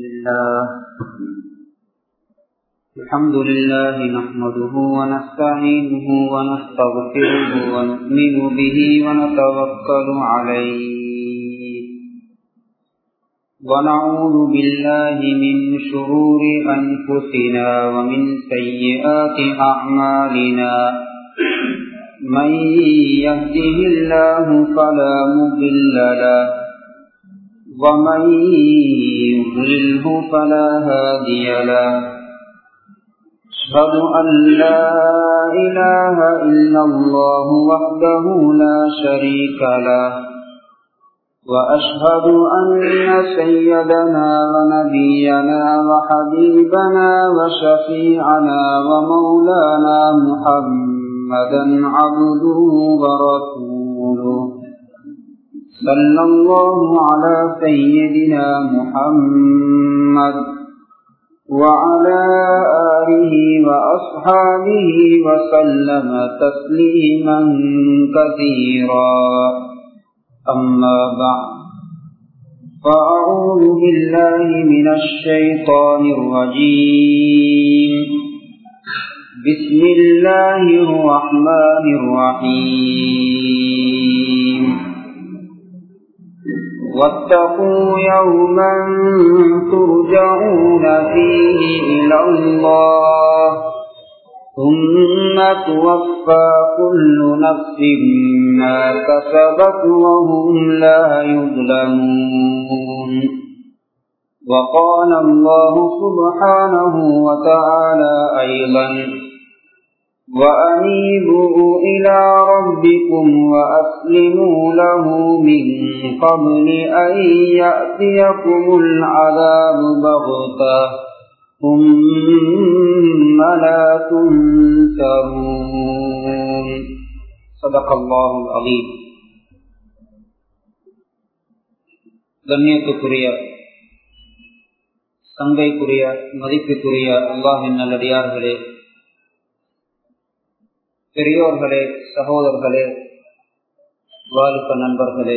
لله الحمد لله نحمده ونستعينه ونستغفره ونؤمن به ونتوكل عليه ونعوذ بالله من شرور أنفسنا ومن سيئات أعمالنا من يهده الله فلا مضل له ومن يضلله فلا هادي له أشهد أن لا إله إلا الله وحده لا شريك له وأشهد أن سيدنا ونبينا وحبيبنا وشفيعنا ومولانا محمدا عبده ورسوله صلى الله على سيدنا محمد وعلى آله وأصحابه وسلم تسليما كثيرا أما بعد فأعوذ بالله من الشيطان الرجيم بسم الله الرحمن الرحيم واتقوا يوما ترجعون فيه إلى الله ثم توفى كل نفس ما كسبت وهم لا يظلمون وقال الله سبحانه وتعالى أيضا وأنيبوا إلى ربكم وأسلموا له من قبل أن يأتيكم العذاب بغتة ثم لا تنسرون صدق الله العظيم கண்ணியத்துக்குரிய சங்கைக்குரிய மதிப்புக்குரிய அல்லாஹின் நல்லடியார்களே பெரியோர்களே சகோதரர்களே வாலிப நண்பர்களே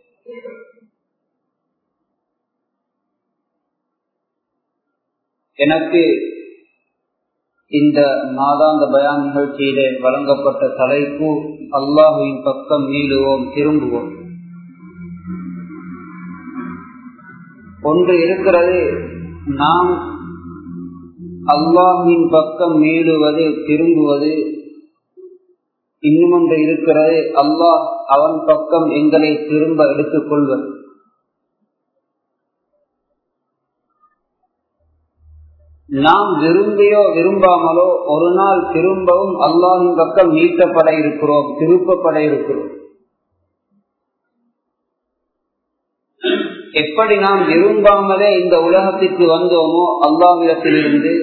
எனக்கு இந்த மாதாந்த பயான் நிகழ்ச்சியிலே வழங்கப்பட்ட தலைப்பு அல்லாஹுவின் பக்கம் மீளுவோம் திரும்புவோம் ஒன்று இருக்கிறது நாம் அல்லாஹின் பக்கம் மீளுவது திரும்புவது இன்னும் ஒன்று இருக்கிறது அல்லாஹ் அவன் பக்கம் எங்களை திரும்ப எடுத்துக் கொள்வது நாம் விரும்பியோ விரும்பாமலோ ஒரு நாள் திரும்பவும் அல்லாஹின் பக்கம் நீட்டப்பட இருக்கிறோம் திருப்பப்பட இருக்கிறோம் எப்படி நாம் விரும்பாமலே இந்த உலகத்திற்கு வந்தோமோ அல்லாஹிடத்திலிருந்து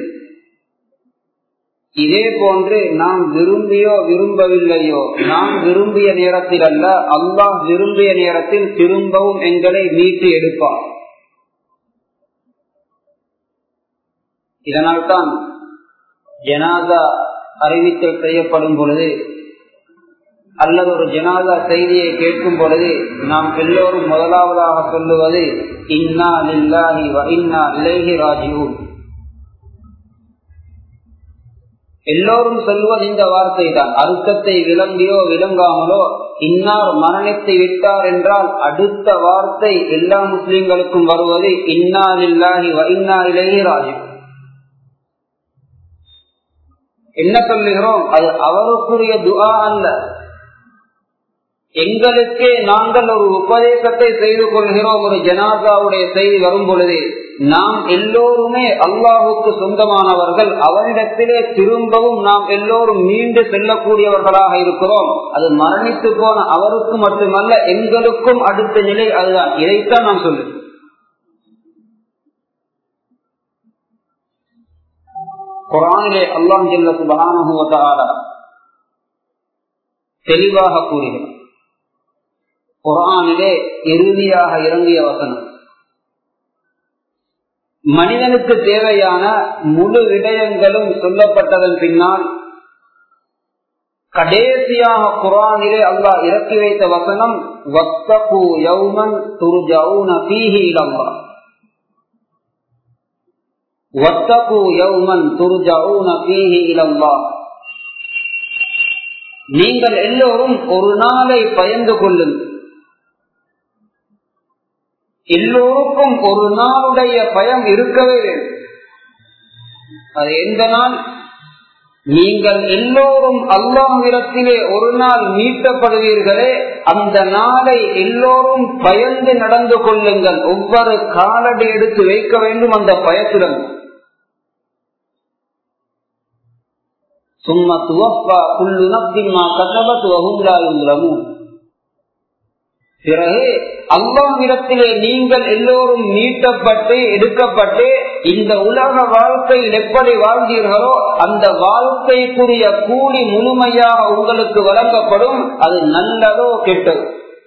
இதே போன்று நாம் விரும்பியோ விரும்பவில்லையோ நாம் விரும்பிய நேரத்தில் அல்ல அல்லாஹ் விரும்பிய நேரத்தில் திரும்பவும் எங்களை மீட்டு எடுப்பார் இதனால்தான் ஜனாதா அறிவித்தல் செய்யப்படும் பொழுது அல்லது ஒரு ஜனாதா செய்தியை கேட்கும் பொழுது நாம் எல்லோரும் முதலாவதாக சொல்லுவது இன்னா லில்லாஹி வ இன்னா இலேஹி ராஜிவூன் எல்லோரும் சொல்வது இந்த வார்த்தை தான் அர்த்தத்தை விளங்கியோ விளங்காமலோ இன்னார் மரணித்து விட்டார் என்றால் அடுத்த வார்த்தை எல்லா முஸ்லிம்களுக்கும் வருவது இன்னாலில்லாஹி இன்னாரிலேயே ராஜு என்ன சொல்லுகிறோம் அது அவருக்குரிய துஆ அல்ல எங்களுக்கே நாங்கள் ஒரு உபதேசத்தை செய்து கொள்கிறோம் ஒரு ஜனாதாவுடைய செய்தி வரும் பொழுது நாம் எல்லோருமே அல்லாஹுக்கு சொந்தமானவர்கள் அவனிடத்திலே திரும்பவும் நாம் எல்லோரும் மீண்டு செல்லக்கூடியவர்களாக இருக்கிறோம் அது மரணித்து போன அவருக்கு மட்டுமல்ல எங்களுக்கும் அடுத்த நிலை அதுதான் இதைத்தான் நாம் சொல்லுவோம் குரானிலே அல்லாம் ஜெல்ல சுபகான தெளிவாக கூறுகிறோம் குரானிலே இறுதியாக இறங்கிய வசனம் மனிதனுக்கு தேவையான முழு விடயங்களும் சொல்லப்பட்டதன் பின்னால் கடைசியாக குரானிலே அல்லாஹ் இறக்கி வைத்த வசனம் வத்தகு யௌமன் துர்ஜவுன ஃபீஹி இலல்லாஹ் நீங்கள் எல்லோரும் ஒரு நாளை பயந்து கொள்ளுங்கள் எல்லோருக்கும் ஒரு நாளுடைய பயம் இருக்கவே வேண்டும் அது எந்த நாள் நீங்கள் எல்லோரும் அல்லாஹிடத்திலே ஒரு நாள் மீட்டப்படுவீர்களே அந்த நாளை எல்லோரும் பயந்து நடந்து கொள்ளுங்கள் ஒவ்வொரு காலடி எடுத்து வைக்க வேண்டும் அந்த பயத்துடன் சும்மா துவப்பா புல்லு நப்பிமா கசபத் வகுந்தாயும் பிறகு அல்லாவிடத்திலே நீங்கள் எல்லோரும் மீட்டப்பட்டு எடுக்கப்பட்டு இந்த உலக வாழ்க்கையில் எப்படி வாழ்ந்தீர்களோ அந்த வாழ்க்கைக்குரிய கூலி முழுமையாக உங்களுக்கு வழங்கப்படும் அது நல்லதோ கெட்டதோ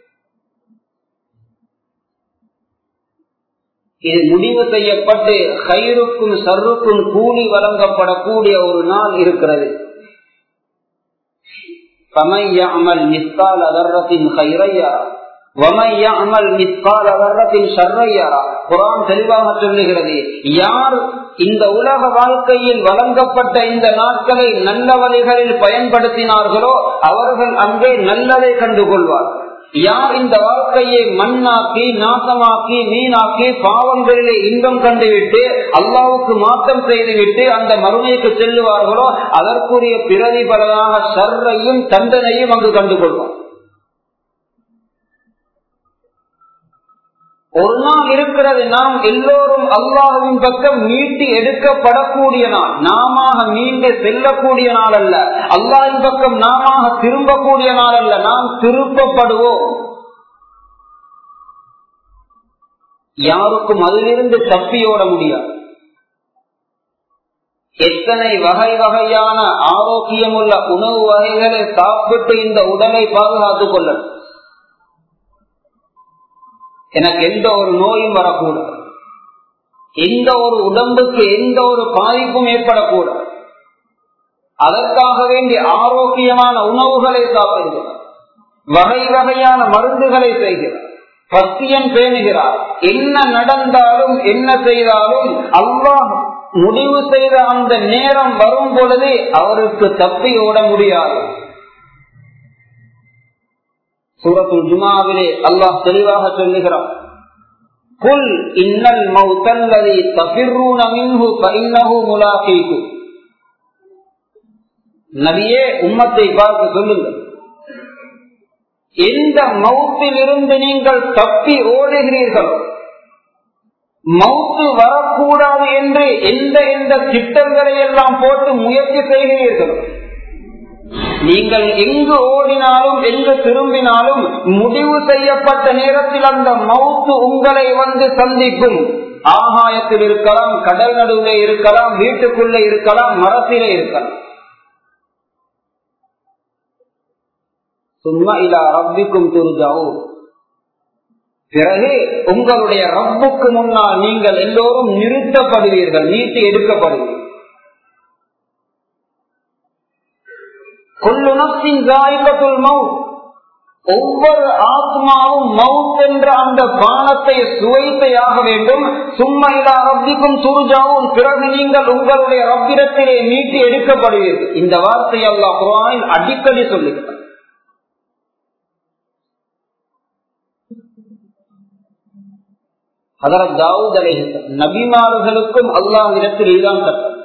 இது முடிவு செய்யப்பட்டு கயிறுக்கும் சருக்கும் கூலி வழங்கப்படக்கூடிய ஒரு நாள் இருக்கிறது பமையாமல் நிஸ்கால் அதர்ரத்தின் கயிறையா குரான் தெளிவாக சொல்லுகிறது யார் இந்த உலக வாழ்க்கையில் வழங்கப்பட்ட இந்த நாட்களை நல்ல வழிகளில் பயன்படுத்தினார்களோ அவர்கள் அங்கே நல்லதை கண்டுகொள்வார் யார் இந்த வாழ்க்கையை மண்ணாக்கி நாசமாக்கி மீனாக்கி பாவங்களிலே இன்பம் கண்டுவிட்டு அல்லாவுக்கு மாற்றம் செய்துவிட்டு அந்த மறுமைக்கு செல்லுவார்களோ அதற்குரிய பிரதிபலனாக சர்வையும் தண்டனையும் அங்கு கண்டுகொள்வார் ஒரு நாள் இருக்கிறது நாம் எல்லோரும் அல்லாஹுவின் பக்கம் மீட்டி எடுக்கப்படக்கூடிய நாள் நாம மீண்டு செல்லக்கூடிய நாள் அல்ல அல்லாஹின் பக்கம் நாம திரும்பக்கூடிய நாள் அல்ல நாம் திருப்பப்படுவோம் யாருக்கும் அதிலிருந்து தப்பியோட முடியாது எத்தனை வகை வகையான ஆரோக்கியமுள்ள உணவு வகைகளை சாப்பிட்டு இந்த உடலை பாதுகாத்துக் கொள்ளணும் எனக்கு எந்த ஒரு நோயும் வரக்கூடாது எந்த ஒரு உடம்புக்கு எந்த ஒரு பாதிப்பும் ஏற்படக்கூடாது அதற்காக வேண்டிய ஆரோக்கியமான உணவுகளை சாப்பிடுகிறார் வகை வகையான மருந்துகளை செய்கிறார் பத்தியன் பேணுகிறார் என்ன நடந்தாலும் என்ன செய்தாலும் அல்லாஹ் முடிவு செய்த அந்த நேரம் வரும் பொழுது அவருக்கு தப்பி ஓட முடியாது சூரத்துல் ஜுமாவிலே அல்லாஹ் தெளிவாக சொல்லுகிறான் குல் இன்னல் மௌத்தல்லதி தஃபிர்ரூன மின்ஹு ஃபஇன்னஹு முலாகீக்கும் நபியே உம்மத்தை பார்த்து சொல்லுங்கள் எந்த மௌத்திலிருந்து நீங்கள் தப்பி ஓடுகிறீர்களோ மௌத்து வரக்கூடாது என்று எந்த எந்த திட்டங்களை எல்லாம் போட்டு முயற்சி செய்கிறீர்களோ நீங்கள் எங்கு ஓடினாலும் எங்கு திரும்பினாலும் முடிவு செய்யப்பட்ட நேரத்தில் அந்த மவுத்து உங்களை வந்து சந்திக்கும் ஆகாயத்தில் இருக்கலாம் கடல் நடுவில் இருக்கலாம் வீட்டுக்குள்ளே இருக்கலாம் மரத்திலே இருக்கலாம் சும்மா இல்லா ரப்பிக்கும் துருஜாவும் பிறகு உங்களுடைய ரப்புக்கு முன்னால் நீங்கள் எல்லோரும் நிறுத்தப்படுவீர்கள் நீட்டி எடுக்கப்படுவீர்கள் கொல்லு நப்சின் ஜாயிபத்துல் மவுத் ஒவ்வொரு ஆத்மாவும் மவுத் என்ற அந்த பானத்தை சுவைத்தையாக வேண்டும் சும்மையிலா ரப்பிக்கும் துருஜாவும் பிறகு நீங்கள் உங்களுடைய ரப்பிடத்திலே மீட்டி எடுக்கப்படுவீர்கள் இந்த வார்த்தை அல்லா குரானில் அடிக்கடி சொல்லுகிறார் அதற்கு தாவூத் அலை நபிமார்களுக்கும் அல்லாஹிடத்தில் இதுதான் கட்டளை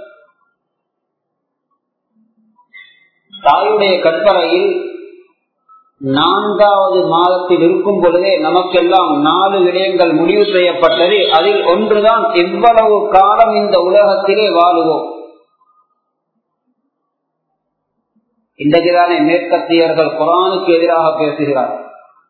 தாயுடைய கற்பனையில் நான்காவது மாதத்தில் இருக்கும் பொழுதே நமக்கெல்லாம் நாலு விடயங்கள் முடிவு செய்யப்பட்டது அதில் ஒன்றுதான் எவ்வளவு காலம் இந்த உலகத்திலே வாழுவோம் இன்றைக்குதானே மேற்கத்தியர்கள் குரானுக்கு எதிராக பேசுகிறார்கள்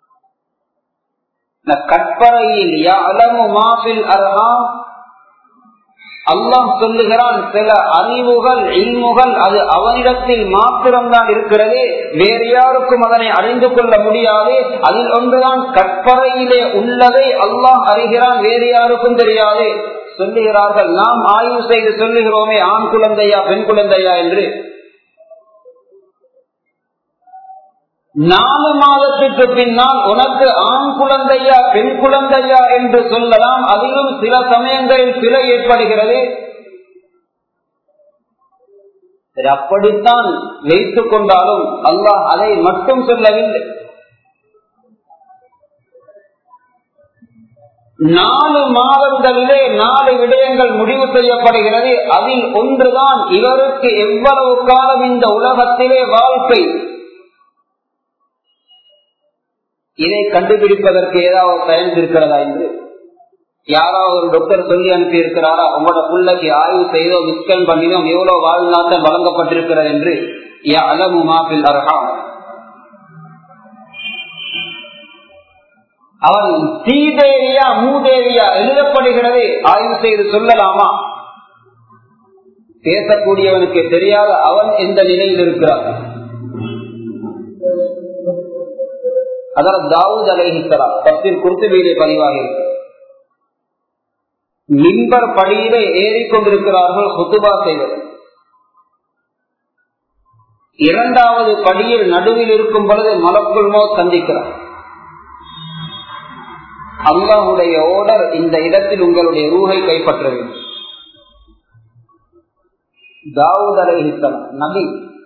கற்பறையில் அலமு மாபில் அர்ஹா அல்லாஹ் சொல்லுகிறான் சில அறிவுகள் இல்முகள் அது அவனிடத்தில் மாத்திரம்தான் இருக்கிறது வேறு யாருக்கும் அதனை அறிந்து கொள்ள முடியாது அதில் ஒன்றுதான் கற்பறையிலே உள்ளதை அல்லாஹ் அறிகிறான் வேறு யாருக்கும் தெரியாது சொல்லுகிறார்கள் நாம் ஆய்வு செய்து சொல்லுகிறோமே ஆண் குழந்தையா பெண் குழந்தையா என்று நாலு மாதத்துக்கு பின்னால் உனக்கு ஆண் குழந்தையா பெண் குழந்தையா என்று சொல்லலாம் அதிலும் சில சமயங்களில் சில ஏற்படுகிறது சரி அப்படித்தான் வைத்துக் கொண்டாலும் அல்லாஹ் அதை மட்டும் சொல்லவில்லை நாலு மாதங்களிலே நாலு விடயங்கள் முடிவு செய்யப்படுகிறது அதில் ஒன்றுதான் இவருக்கு எவ்வளவு காலம் இந்த உலகத்திலே வாழ்க்கை இதை கண்டுபிடிப்பதற்கு ஏதாவது சயின்ஸ் இருக்கிறதா என்று யாராவது ஒரு டாக்டர் சொல்லி அனுப்பி இருக்கிறாரா உங்களோட பிள்ளைக்கு ஆய்வு செய்தோ மிஸ்கன் பண்ணினோம் எவ்வளவு வாழ்நாட்டம் வழங்கப்பட்டிருக்கிறது என்று அலமு மாபில் அர்ஹாம் அவன் தீதேவியா மூதேவியா எழுதப்படுகிறது ஆய்வு செய்து சொல்லலாமா பேசக்கூடியவனுக்கு தெரியாத அவன் எந்த நிலையில் இருக்கிறான் அதனால் தாவூத் அலைஹிக்கலாம் பத்தில் குருத்துவியிலே பதிவாக இருக்கு மின்பர் படியிலே ஏறிக்கொண்டிருக்கிறார்கள் குத்துபா செய்வது இரண்டாவது படியில் நடுவில் இருக்கும் பொழுது மலக்குள்மோ சந்திக்கிறார் அல்லாஹுடைய ஓடர் இந்த இடத்தில் உங்களுடைய ரூகை கைப்பற்ற வேண்டும் தாவூத் அலைஹித்தம் நபி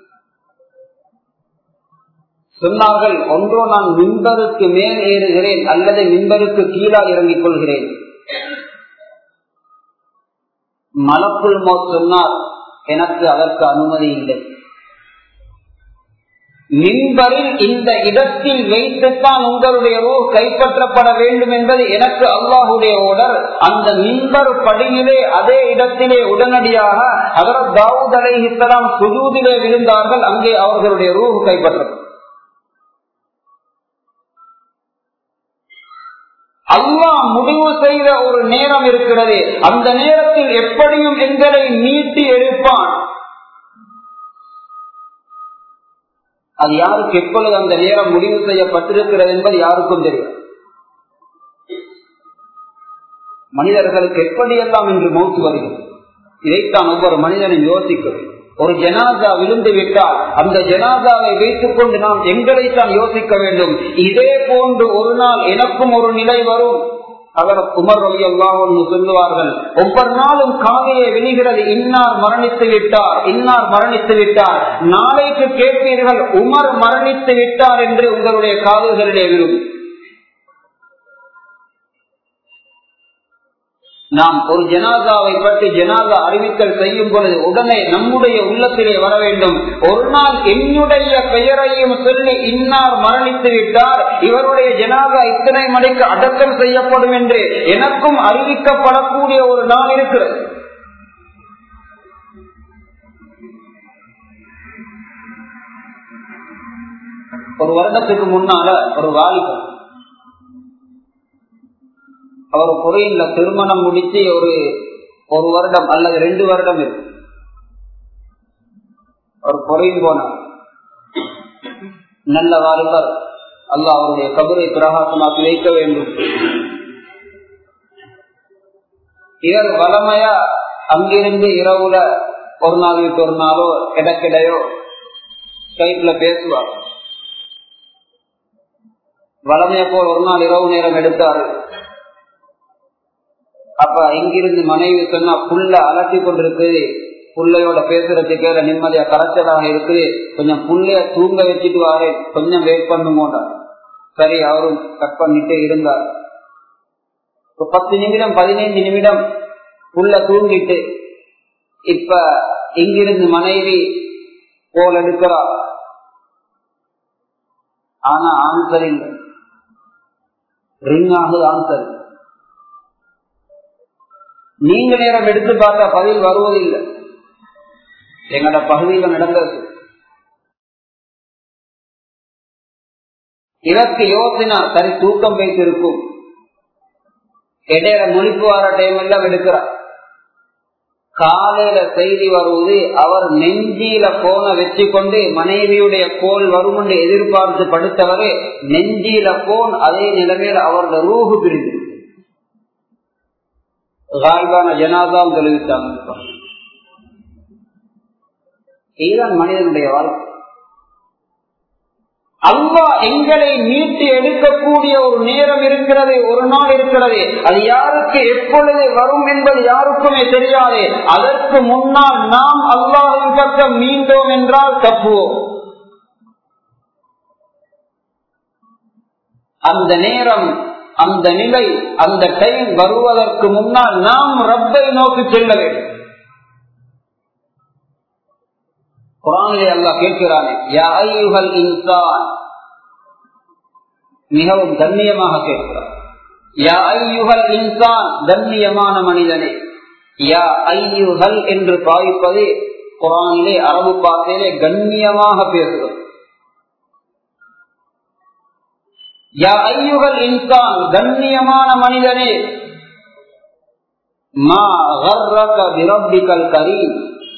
சொன்னார்கள் ஒன்றோ நான் மின்பருக்கு மேல் ஏறுகிறேன் அல்லது மின்பருக்கு கீழாக இறங்கிக் கொள்கிறேன் மலக்குள் மோத் சொன்னார் எனக்கு அதற்கு அனுமதி இல்லை மின்பரில் இந்த இடத்தில் வைத்துத்தான் உங்களுடைய ரூ கைப்பற்றப்பட வேண்டும் என்பது எனக்கு அல்லாஹுடைய ஓடர் அந்த மின்பர் படியிலே அதே இடத்திலே உடனடியாக அவர் தாவூத் அலை இஸ்லாம் சுஜூதிலே விழுந்தார்கள் அங்கே அவர்களுடைய ரூ கைப்பற்றப்படும் அல்லாஹ் முடிவு செய்த ஒரு நேரம் இருக்கிறது அந்த நேரத்தில் எப்படியும் எங்களை மீட்டி எடுப்பான் அது யாருக்கு எப்பொழுது அந்த நேரம் முடிவு செய்யப்பட்டிருக்கிறது என்பது யாருக்கும் தெரியும் மனிதர்களுக்கு எப்படியெல்லாம் இன்று மௌத்து வருகிறது இதைத்தான் ஒவ்வொரு மனிதனும் யோசிக்கும் ஒரு ஜனாதா விழுந்து விட்டால் அந்த ஜனாதாவை வைத்துக் கொண்டு நாம் எங்களைத்தான் யோசிக்க வேண்டும் இதே போன்று ஒரு நாள் எனக்கும் ஒரு நிலை வரும் அவர் உமர் ரவி அல்லாஹ் சொல்லுவார்கள் ஒவ்வொரு நாளும் காலையே விழுகிறது இன்னார் மரணித்து விட்டார் இன்னார் மரணித்து விட்டார் நாளைக்கு கேட்பீர்கள் உமர் மரணித்து விட்டார் என்று உங்களுடைய காதுகளிலே விழும் நாம் ஒரு ஜனாதாவை பற்றி ஜனாதா அறிவித்தல் செய்யும் பொழுது உடனே நம்முடைய உள்ளத்திலே வர வேண்டும் ஒரு நாள் என்னுடைய பெயரையும் சொல்லி இன்னார் மரணித்து விட்டார் இவருடைய ஜனாதா இத்தனை மணிக்கு அடக்கம் செய்யப்படும் என்று எனக்கும் அறிவிக்கப்படக்கூடிய ஒரு நாள் இருக்கிறது ஒரு வருடத்துக்கு முன்னால ஒரு வாலிபர் அவர் குறையில திருமணம் முடிச்சு ஒரு ஒரு வருடம் அல்லது ரெண்டு வருடம் இருக்கு அவர் குறையும் போனார் நல்ல வாலிபர் அல்ல அவருடைய கபரை பிரகாசமாக்கி வைக்க வேண்டும் இவர் வளமையா அங்கிருந்து இரவுல ஒரு நாள் விட்டு ஒரு நாளோ இடக்கிடையோ ஸ்கைப்ல பேசுவார் வளமைய போல் ஒரு நாள் இரவு நேரம் எடுத்தாரு அப்ப இங்கிருந்து மனைவி சொன்னா புல்ல அலட்டி கொண்டிருக்குது புள்ளையோட பேசுறதுக்கு நிம்மதியா கரைச்சலாக இருக்குது கொஞ்சம் புள்ளைய தூங்க வச்சுட்டு வாரு கொஞ்சம் வெயிட் பண்ணுமோண்டா சரி அவரும் கட் பண்ணிட்டு இருந்தார் ஒரு பத்து நிமிடம் பதினைந்து நிமிடம் புள்ள தூங்கிட்டு இப்ப இங்கிருந்து மனைவி போல் எடுக்கிறா ஆனா ஆன்சர் இல்லை ரிங் ஆகுது ஆன்சர் நீங்க நேரம் எடுத்து பார்த்தா பதில் வருவதில்லை எங்கட பகுதியில் நடந்தது இதற்கு யோசனா சரி தூக்கம் வைத்திருக்கும் இடையில முழிப்பு வர டைம் எல்லாம் எடுக்கிறார் காலையில செய்தி வருவது அவர் நெஞ்சியில போன வச்சு கொண்டு மனைவியுடைய கோல் வரும் என்று எதிர்பார்த்து படுத்தவரே நெஞ்சியில போன் அதே நிலைமையில் அவரது ரூஹு பிரிந்து காய்பான ஜனாதான் தெரிவித்தாங்க இதுதான் மனிதனுடைய வாழ்க்கை அல்லா எங்களை மீட்டு எடுக்கக்கூடிய ஒரு நேரம் இருக்கிறது ஒரு நாள் இருக்கிறது அது யாருக்கு எப்பொழுது வரும் என்பது யாருக்குமே தெரியாது அதற்கு முன்னால் நாம் அல்லாஹின் பக்கம் மீண்டோம் என்றால் தப்புவோம் அந்த நேரம் அந்த நிலை அந்த டைம் வருவதற்கு முன்னால் நாம் ரப்பை நோக்கி செல்ல வேண்டும் குரானிலே அல்லா கேட்கிறானே இன்சான் மிகவும் கண்ணியமாக கேட்கிறார் யா ஐயுகல் இன்சான் கண்ணியமான மனிதனே யா ஐயுகல் என்று பாய்ப்பது குரானிலே அரபு பாசையிலே கண்ணியமாக பேசுகிறது யா ஐயுகல் இன்சான் கண்ணியமான மனிதனே மா கர்ரக பிரப்பிகல் கரீம்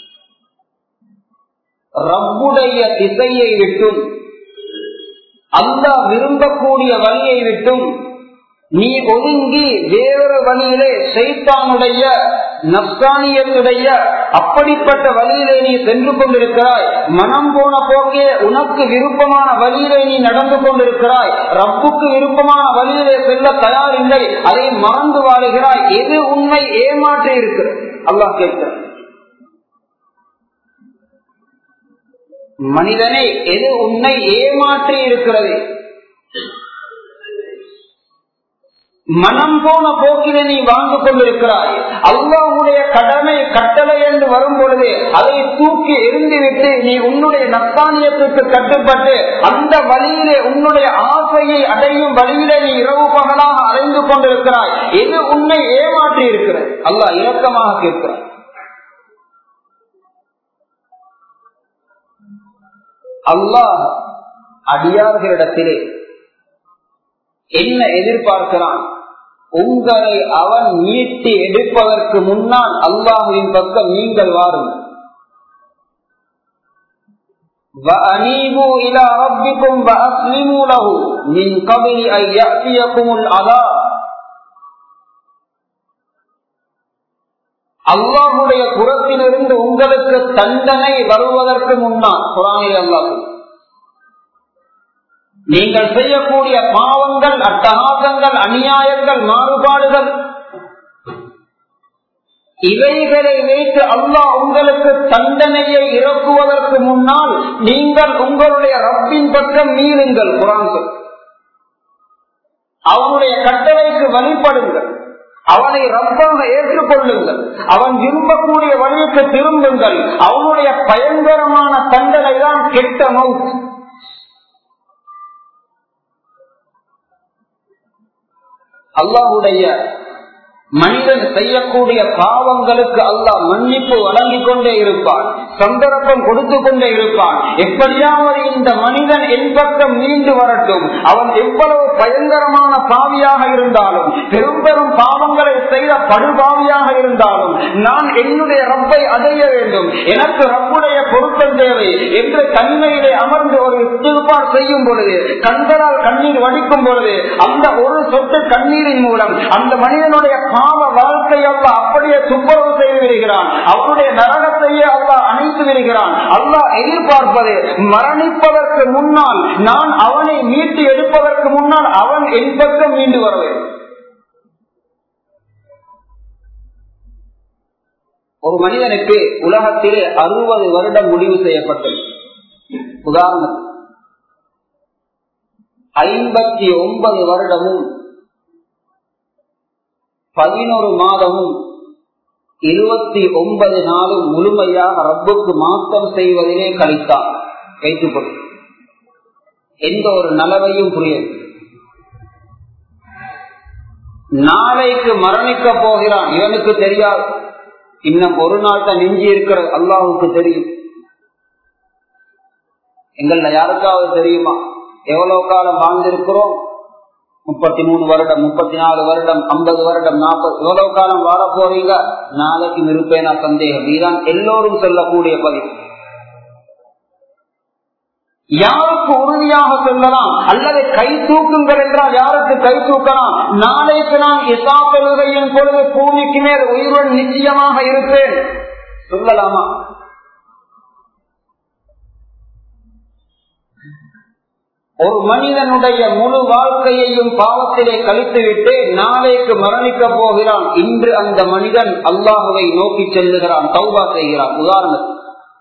ரப்புடைய திசையை விட்டும் அந்த விரும்பக்கூடிய வழியை விட்டும் நீ ஒதுங்கி வேறொரு வழியிலே சைத்தானுடைய நப்சானியத்துடைய அப்படிப்பட்ட வழியிலே நீ சென்று கொண்டிருக்கிறாய் மனம் போன போக்கே உனக்கு விருப்பமான வழியிலே நீ நடந்து கொண்டிருக்கிறாய் ரப்புக்கு விருப்பமான வழியிலே செல்ல தயாரில்லை அதை மறந்து வாழுகிறாய் எது உண்மை ஏமாற்றி இருக்கிறது அல்லாஹ் கேட்கிறார் மனிதனை எது உன்னை ஏமாற்றி இருக்கிறது மனம் போன போக்கிலே நீ வாழ்ந்து கொண்டிருக்கிறாய் அல்லாவுடைய கடமை கட்டளை என்று வரும் பொழுது அதை தூக்கி எரிந்துவிட்டு நீ உன்னுடைய நத்தானியத்துக்கு கட்டுப்பட்டு அந்த வழியிலே உன்னுடைய ஆசையை அடையும் வழியிலே நீ இரவு பகலாக அடைந்து கொண்டிருக்கிறாய் எது உன்னை ஏமாற்றி இருக்கிறது அல்லாஹ் இரக்கமாக கேட்கிறாய் அல்லாஹ் அடியார்களிடத்திலே என்ன எதிர்பார்க்கிறான் உங்களை அவன் மீட்டி எடுப்பதற்கு முன்னால் அல்லாஹுவின் பக்கம் நீங்கள் வாருங்கள் وأنيبوا إلى ربكم وأسلموا له من قبل أن يأتيكم العذاب அல்லாஹுடைய புறத்திலிருந்து உங்களுக்கு தண்டனை வருவதற்கு முன்னால் குரானில் அல்லாஹ் நீங்கள் செய்யக்கூடிய பாவங்கள் அட்டகாசங்கள் அநியாயங்கள் மாறுபாடுகள் இவைகளை வைத்து அல்லாஹ் உங்களுக்கு தண்டனையை இறக்குவதற்கு முன்னால் நீங்கள் உங்களுடைய ரப்பின் பக்கம் மீளுங்கள் குரான் அவனுடைய கட்டளைக்கு வழிபடுங்கள் அவனை ரப்பாக ஏற்றுக்கொள்ளுங்கள் அவன் விரும்பக்கூடிய வழிக்கு திரும்புங்கள் அவனுடைய பயங்கரமான தண்டனை தான் கெட்ட மவுத் அல்லாஹுடைய மனிதன் செய்யக்கூடிய பாவங்களுக்கு அல்லாஹ் மன்னிப்பு வழங்கிக் கொண்டே இருப்பான் சந்தர்ப்பம் கொடுத்து கொண்டே இருப்பான் எப்படியாவது இந்த மனிதன் என் பக்கம் மீண்டு வரட்டும் அவன் எவ்வளவு பயங்கரமான பாவியாக இருந்தாலும் பெரும் பெரும் பாவங்களை செய்த படுபாவியாக இருந்தாலும் நான் என்னுடைய ரப்பை அடைய வேண்டும் எனக்கு ரப்புடைய பொருத்தம் தேவை என்று தன்மையிலே அமர்ந்து ஒரு இஸ்திகுபார் செய்யும் பொழுது கண்களால் கண்ணீர் வடிக்கும் பொழுது அந்த ஒரு சொட்டு கண்ணீரின் மூலம் அந்த மனிதனுடைய பாவ வாழ்க்கை அல்ல அப்படியே துப்புரவு செய்து விடுகிறான் அவனுடைய நரகத்தையே அல்லா அணைத்து விடுகிறான் அல்லாஹ் எதிர்பார்ப்பது மரணிப்பதற்கு முன்னால் நான் அவனை மீட்டு எடுப்பதற்கு முன்னால் அவன் என் பக்கம் மீண்டு வர வேண்டும் ஒரு மனிதனுக்கு உலகத்திலே அறுபது வருடம் முடிவு செய்யப்பட்டது உதாரணம் ஐம்பத்தி ஒன்பது வருடமும் பதினோரு மாதமும் இருபத்தி ஒன்பது நாளும் முழுமையாக ரப்புக்கு மாற்றம் செய்வதிலே கழித்தான் வைத்துக்கொள் எந்த ஒரு நலவையும் புரியும் நாளைக்கு மரணிக்க போகிறான் இவனுக்கு தெரியாது இன்னும் ஒரு நாள் தான் நெஞ்சி இருக்கிற அல்லாவுக்கு தெரியும் எங்கள யாருக்காவது தெரியுமா எவ்வளவு காலம் வாழ்ந்திருக்கிறோம் முப்பத்தி மூணு வருடம் முப்பத்தி நாலு வருடம் ஐம்பது வருடம் நாற்பது எவ்வளவு காலம் வாழ போறீங்க நாளைக்கு இருப்பேனா சந்தேகம் இதுதான் எல்லோரும் சொல்லக்கூடிய பதிவு யாருக்கு உறுதியாக சொல்லலாம் அல்லது கை தூக்குங்கள் என்றால் யாருக்கு கை தூக்கலாம் நாளைக்கு நான் இசா தொழுகையின் பொழுது பூமிக்கு மேல் உயிருடன் நிச்சயமாக இருப்பேன் சொல்லலாமா ஒரு மனிதனுடைய முழு வாழ்க்கையையும் பாவத்திலே கழித்துவிட்டு நாளைக்கு மரணிக்க போகிறான் இன்று அந்த மனிதன் அல்லாஹுவை நோக்கி செல்லுகிறான் தௌபா செய்கிறான் உதாரணத்துக்கு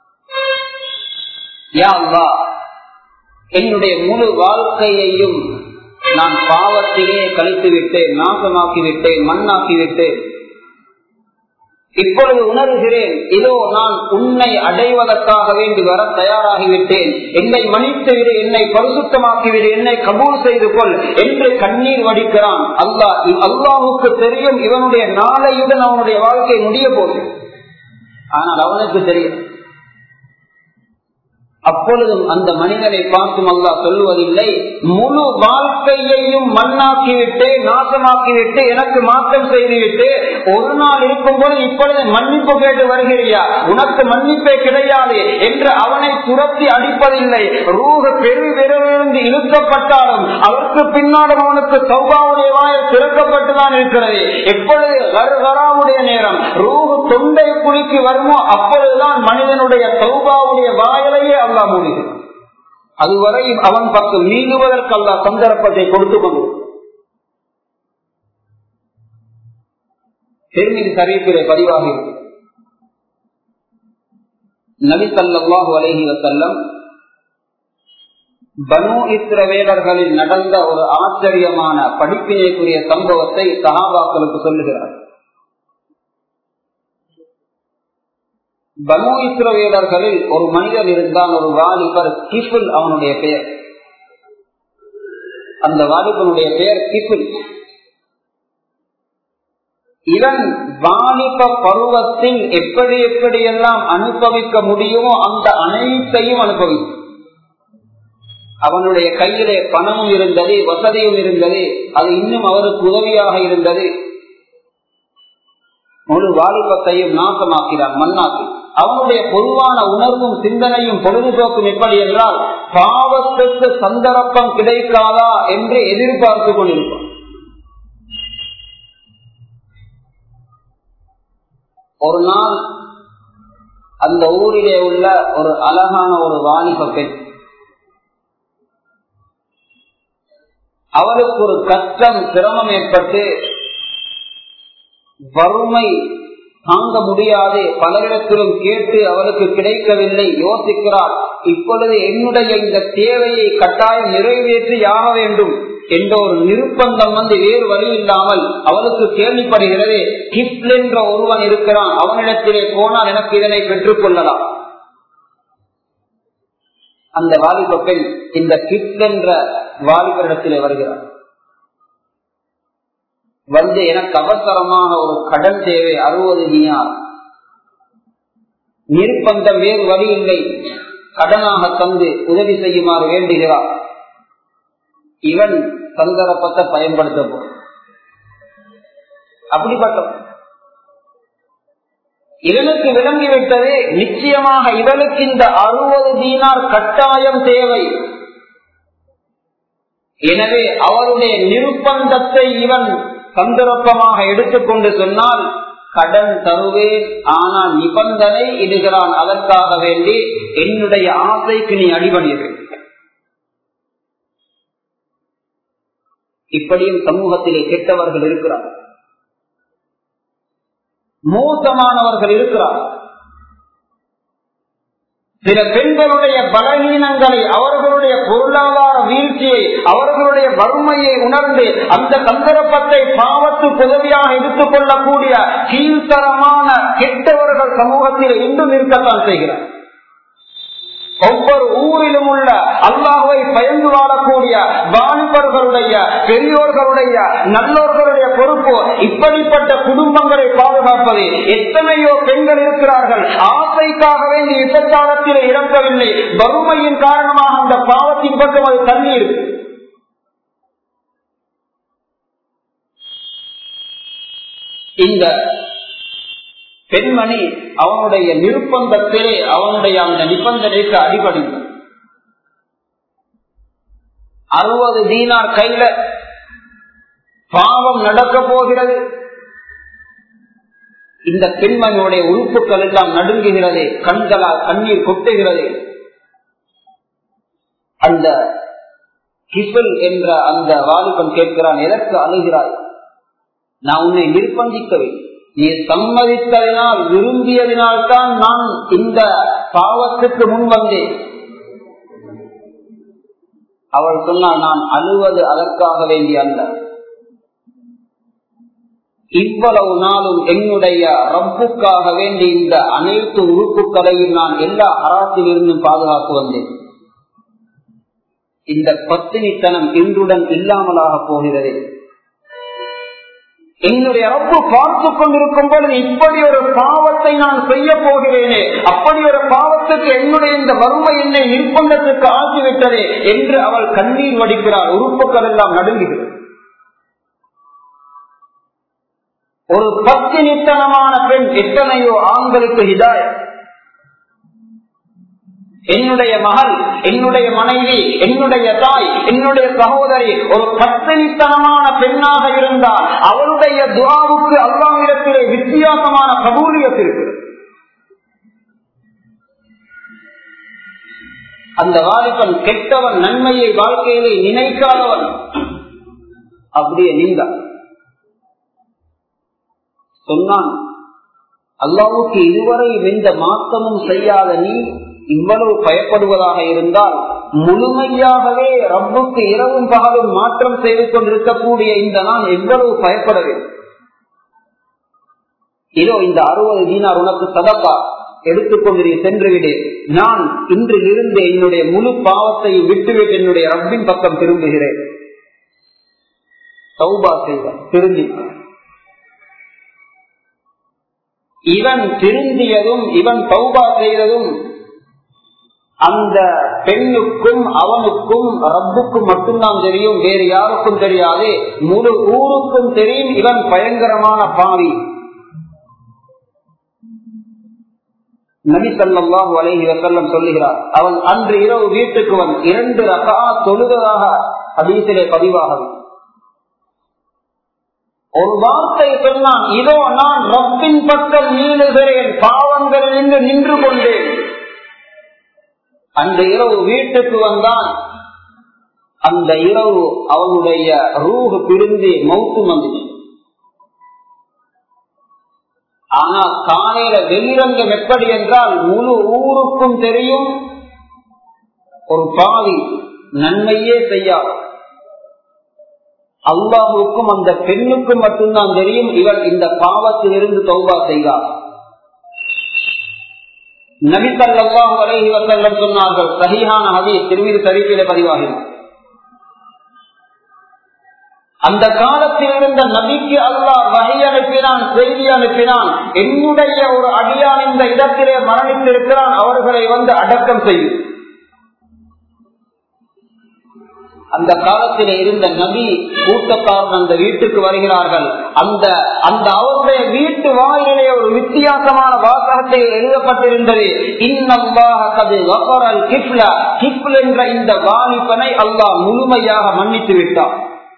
யா அல்லா என்னுடைய முழு வாழ்க்கையையும் நான் பாவத்திலே கழித்து விட்டேன் நாசமாக்கி விட்டேன் மண்ணாக்கி விட்டேன் இப்பொழுது உணர்கிறேன் இதோ நான் உன்னை அடைவதற்காக வேண்டி வர தயாராகிவிட்டேன் என்னை மன்னித்து விடு என்னை பரிசுத்தமாக்கி விடு என்னை கபூல் செய்து கொள் என்று கண்ணீர் வடிக்கிறான் அல்லாஹ் அல்லாஹுக்கு தெரியும் இவனுடைய நாளையுடன் அவனுடைய வாழ்க்கை முடிய போகுது ஆனால் அவனுக்கு தெரியும் அப்பொழுதும் அந்த மனிதனை பார்த்தும் அல்லா சொல்லுவதில்லை முழு வாழ்க்கையையும் மண்ணாக்கிவிட்டு நாசமாக்கிவிட்டு எனக்கு மாற்றம் செய்துவிட்டு ஒரு நாள் இருக்கும் போது இப்பொழுது மன்னிப்பு கேட்டு வருகிறியா உனக்கு மன்னிப்பே கிடையாது என்று அவனை துரத்தி அடிப்பதில்லை ரூக பெரு விரைவிலிருந்து இழுக்கப்பட்டாலும் அவருக்கு பின்னாலும் அவனுக்கு சௌபாவுடைய வாயில் திறக்கப்பட்டுதான் இருக்கிறது எப்பொழுது கருகராவுடைய நேரம் ரூகு தொண்டை குலுக்கி வருமோ அப்பொழுதுதான் மனிதனுடைய சௌபாவுடைய வாயிலையே அல்லா மூடுகிறான் அதுவரை அவன் பக்கம் நீங்குவதற்கு அல்லா சந்தர்ப்பத்தை கொடுத்து கொண்டு திருமதி சரீப்பிலே பதிவாகி நபி சல்லாஹு அலஹி வசல்லம் பனு இஸ்ரவேலர்களில் நடந்த ஒரு ஆச்சரியமான படிப்பினைக்குரிய சம்பவத்தை சகாபாக்களுக்கு சொல்லுகிறார் பனு இஸ்ரவேலர்களில் ஒரு மனிதன் இருந்தான் ஒரு வாலிபர் கிஃபுல் அவனுடைய பெயர் அந்த வாலிபனுடைய பெயர் கிஃபுல் இவன் வாலிப பருவத்தில் எப்படி எப்படியெல்லாம் அனுபவிக்க முடியுமோ அந்த அனைத்தையும் அனுபவிக்கும் அவனுடைய கையிலே பணமும் இருந்தது வசதியும் இருந்தது அது இன்னும் அவருக்கு உதவியாக இருந்தது முழு வாலிபத்தையும் நாசமாக்கிறான் மண்ணாக்கி அவனுடைய பொதுவான உணர்வும் சிந்தனையும் பொழுதுபோக்கும் எப்படி என்றால் பாவத்திற்கு சந்தர்ப்பம் கிடைக்காதா என்று எதிர்பார்த்து கொண்டிருப்பான் ஒரு நாள் அந்த ஊரிலே உள்ள ஒரு அழகான ஒரு வாலிப பெண் அவருக்கு ஒரு கஷ்டம் சிரமம் ஏற்பட்டு வறுமை தாங்க முடியாது பலரிடத்திலும் கேட்டு அவருக்கு கிடைக்கவில்லை யோசிக்கிறார் இப்பொழுது என்னுடைய இந்த தேவையை கட்டாயம் நிறைவேற்றி ஆக வேண்டும் என்ற ஒரு நிர்பந்தம் வந்து வேறு வழி இல்லாமல் அவளுக்கு கேள்விப்படுகிறது கிப்ல் என்ற ஒருவன் இருக்கிறான் அவனிடத்திலே போனால் எனக்கு இதனை பெற்றுக் கொள்ளலாம் அந்த வாலிப பெண் இந்த கிப்ல் என்ற வாலிபரிடத்திலே வருகிறார் வந்து எனக்கு அவசரமாக ஒரு கடன் தேவை அறுபது நீயார் நிர்பந்தம் வேறு வழி இல்லை கடனாக தந்து உதவி செய்யுமாறு வேண்டுகிறார் இவன் சந்தர்ப்பத்தை பயன்படுத்த அப்படிப்பட்ட இவனுக்கு விளங்கிவிட்டது நிச்சயமாக இவனுக்கு இந்த அறுபது தீனார் கட்டாயம் தேவை எனவே அவருடைய நிர்பந்தத்தை இவன் சந்தர்ப்பமாக எடுத்துக்கொண்டு சொன்னால் கடன் தருவேன் ஆனால் நிபந்தனை இடுகிறான் அதற்காக வேண்டி என்னுடைய ஆசைக்கு நீ அடிபணியது இப்படியும் சமூகத்திலே கெட்டவர்கள் இருக்கிறார் மோசமானவர்கள் இருக்கிறார் சில பெண்களுடைய பலகீனங்களை அவர்களுடைய பொருளாதார வீழ்ச்சியை அவர்களுடைய வறுமையை உணர்ந்து அந்த சந்தர்ப்பத்தை பாவத்து உதவியாக எடுத்துக் கொள்ளக்கூடிய கீழ்த்தரமான கெட்டவர்கள் சமூகத்தில் இன்றும் இருக்கத்தான் செய்கிறார் ஒவ்வொரு ஊரிலும் உள்ள அல்லாஹுவை பயந்து வாழக்கூடிய வாலிபர்களுடைய பெரியோர்களுடைய நல்லோர்களுடைய பொறுப்பு இப்படிப்பட்ட குடும்பங்களை பாதுகாப்பது எத்தனையோ பெண்கள் இருக்கிறார்கள் ஆசைக்காக வேண்டி விபச்சாரத்தில் இறக்கவில்லை வறுமையின் காரணமாக அந்த பாவத்தின் பக்கம் அது தண்ணீர் இந்த பெண்மணி அவனுடைய நிர்பந்தத்திலே அவனுடைய அந்த நிபந்தனைக்கு அடிபடிந்த அறுபது தீனார் கையில பாவம் நடக்க போகிறது இந்த பெண்மணியுடைய உறுப்புகள் எல்லாம் நடுங்குகிறது கண்களால் கண்ணீர் கொட்டுகிறது அந்த கிஃபில் என்ற அந்த வாலிபன் கேட்கிறான் எதற்கு அழுகிறாய் நான் உன்னை நிர்பந்திக்கவில்லை நீ சம்மதித்ததினால் விரும்பியதினால் தான் நான் இந்த பாவத்துக்கு முன் வந்தேன் அவள் சொன்னால் நான் அழுவது அதற்காக வேண்டிய அல்ல இவ்வளவு நாளும் என்னுடைய ரப்புக்காக வேண்டி இந்த அனைத்து உறுப்புகளையும் நான் எல்லா அராத்திலிருந்தும் பாதுகாத்து வந்தேன் இந்த பத்தினித்தனம் இன்றுடன் இல்லாமலாக போகிறது என்னுடைய ரப்பு பார்த்து கொண்டிருக்கும் பொழுது இப்படி ஒரு பாவத்தை நான் செய்ய போகிறேனே அப்படி ஒரு பாவத்துக்கு என்னுடைய இந்த வறுமை என்னை நிர்பந்தத்துக்கு ஆகிவிட்டதே என்று அவள் கண்ணீர் வடிக்கிறாள் உறுப்புகள் எல்லாம் நடுங்குகிறது ஒரு பத்தினித்தனமான பெண் எத்தனையோ ஆண்களுக்கு ஹிதாய என்னுடைய மகள் என்னுடைய மனைவி என்னுடைய தாய் என்னுடைய சகோதரி ஒரு பத்தினித்தனமான பெண்ணாக இருந்தால் அவளுடைய துவாவுக்கு அல்லாவிடத்திலே வித்தியாசமான கபூலியத் இருக்கு அந்த வாலிபன் கெட்டவன் நன்மையை வாழ்க்கையிலே நினைக்காதவன் அப்படியே நீந்தான் சொன்னான் அல்லாவுக்கு இதுவரை எந்த மாற்றமும் செய்யாத நீ இவ்வளவு பயப்படுவதாக இருந்தால் முழுமையாகவே ரப்புக்கு இரவும் பகலும் மாற்றம் செய்து கொண்டிருக்கக்கூடிய இந்த நான் எவ்வளவு பயப்படவே இதோ இந்த அறுபது தீனார் உனக்கு சதப்பா எடுத்துக்கொண்டு நீ சென்று விடு நான் இன்றிலிருந்து என்னுடைய முழு பாவத்தை விட்டுவிட்டு என்னுடைய ரப்பின் பக்கம் திரும்புகிறேன் சௌபா செய்வார் திருந்தி இவன் திருந்தியதும் இவன் சௌபா செய்ததும் அந்த பெண்ணுக்கும் அவனுக்கும் ரப்புக்கும் மட்டும்தான் தெரியும் வேறு யாருக்கும் தெரியாது முழு ஊருக்கும் தெரியும் இவன் பயங்கரமான பாவி நபி சல்லாஹூ அலஹி வசல்லம் சொல்லுகிறார் அவன் அன்று இரவு வீட்டுக்கு வந்து இரண்டு ரகா தொழுததாக அதீசிலே பதிவாகவே ஒரு வார்த்தை சொன்னான் இதோ நான் ரப்பின் பக்கம் நீளுகிறேன் பாவங்கள் நின்று நின்று கொண்டேன் அந்த இரவு வீட்டுக்கு வந்தான் அந்த இரவு அவனுடைய ரூஹு பிரிந்து மௌத்து வந்துச்சு ஆனா காலையில வெளிரங்கம் எப்படி என்றால் முழு ஊருக்கும் தெரியும் ஒரு பாவி நன்மையே செய்யாது அல்லாஹுக்கும் அந்த பெண்ணுக்கும் மட்டும்தான் தெரியும் இவர் இந்த பாவத்திலிருந்து தௌபா செய்தார் நபிசல்லாஹு அலஹி வசல்லம் சொன்னார்கள் சகிஹான ஹதி திருமதி சரிப்பில பதிவாகினார் அந்த காலத்தில் இருந்த நபிக்கு அல்லாஹ் வகை அனுப்பினான் செய்தி அனுப்பினான் என்னுடைய ஒரு அடியான் இந்த இடத்திலே மரணித்திருக்கிறான் அவர்களை வந்து அடக்கம் செய்யும் அந்த காலத்திலே இருந்த நபி கூட்டத்தாரன் அந்த வீட்டுக்கு வருகிறார்கள் அந்த அந்த அவருடைய வீட்டு வாயிலே ஒரு வித்தியாசமான வாசகத்தை எழுதப்பட்டிருந்தது கிப்ல என்ற இந்த வாலிபனை அல்லாஹ் முழுமையாக மன்னித்து விட்டார்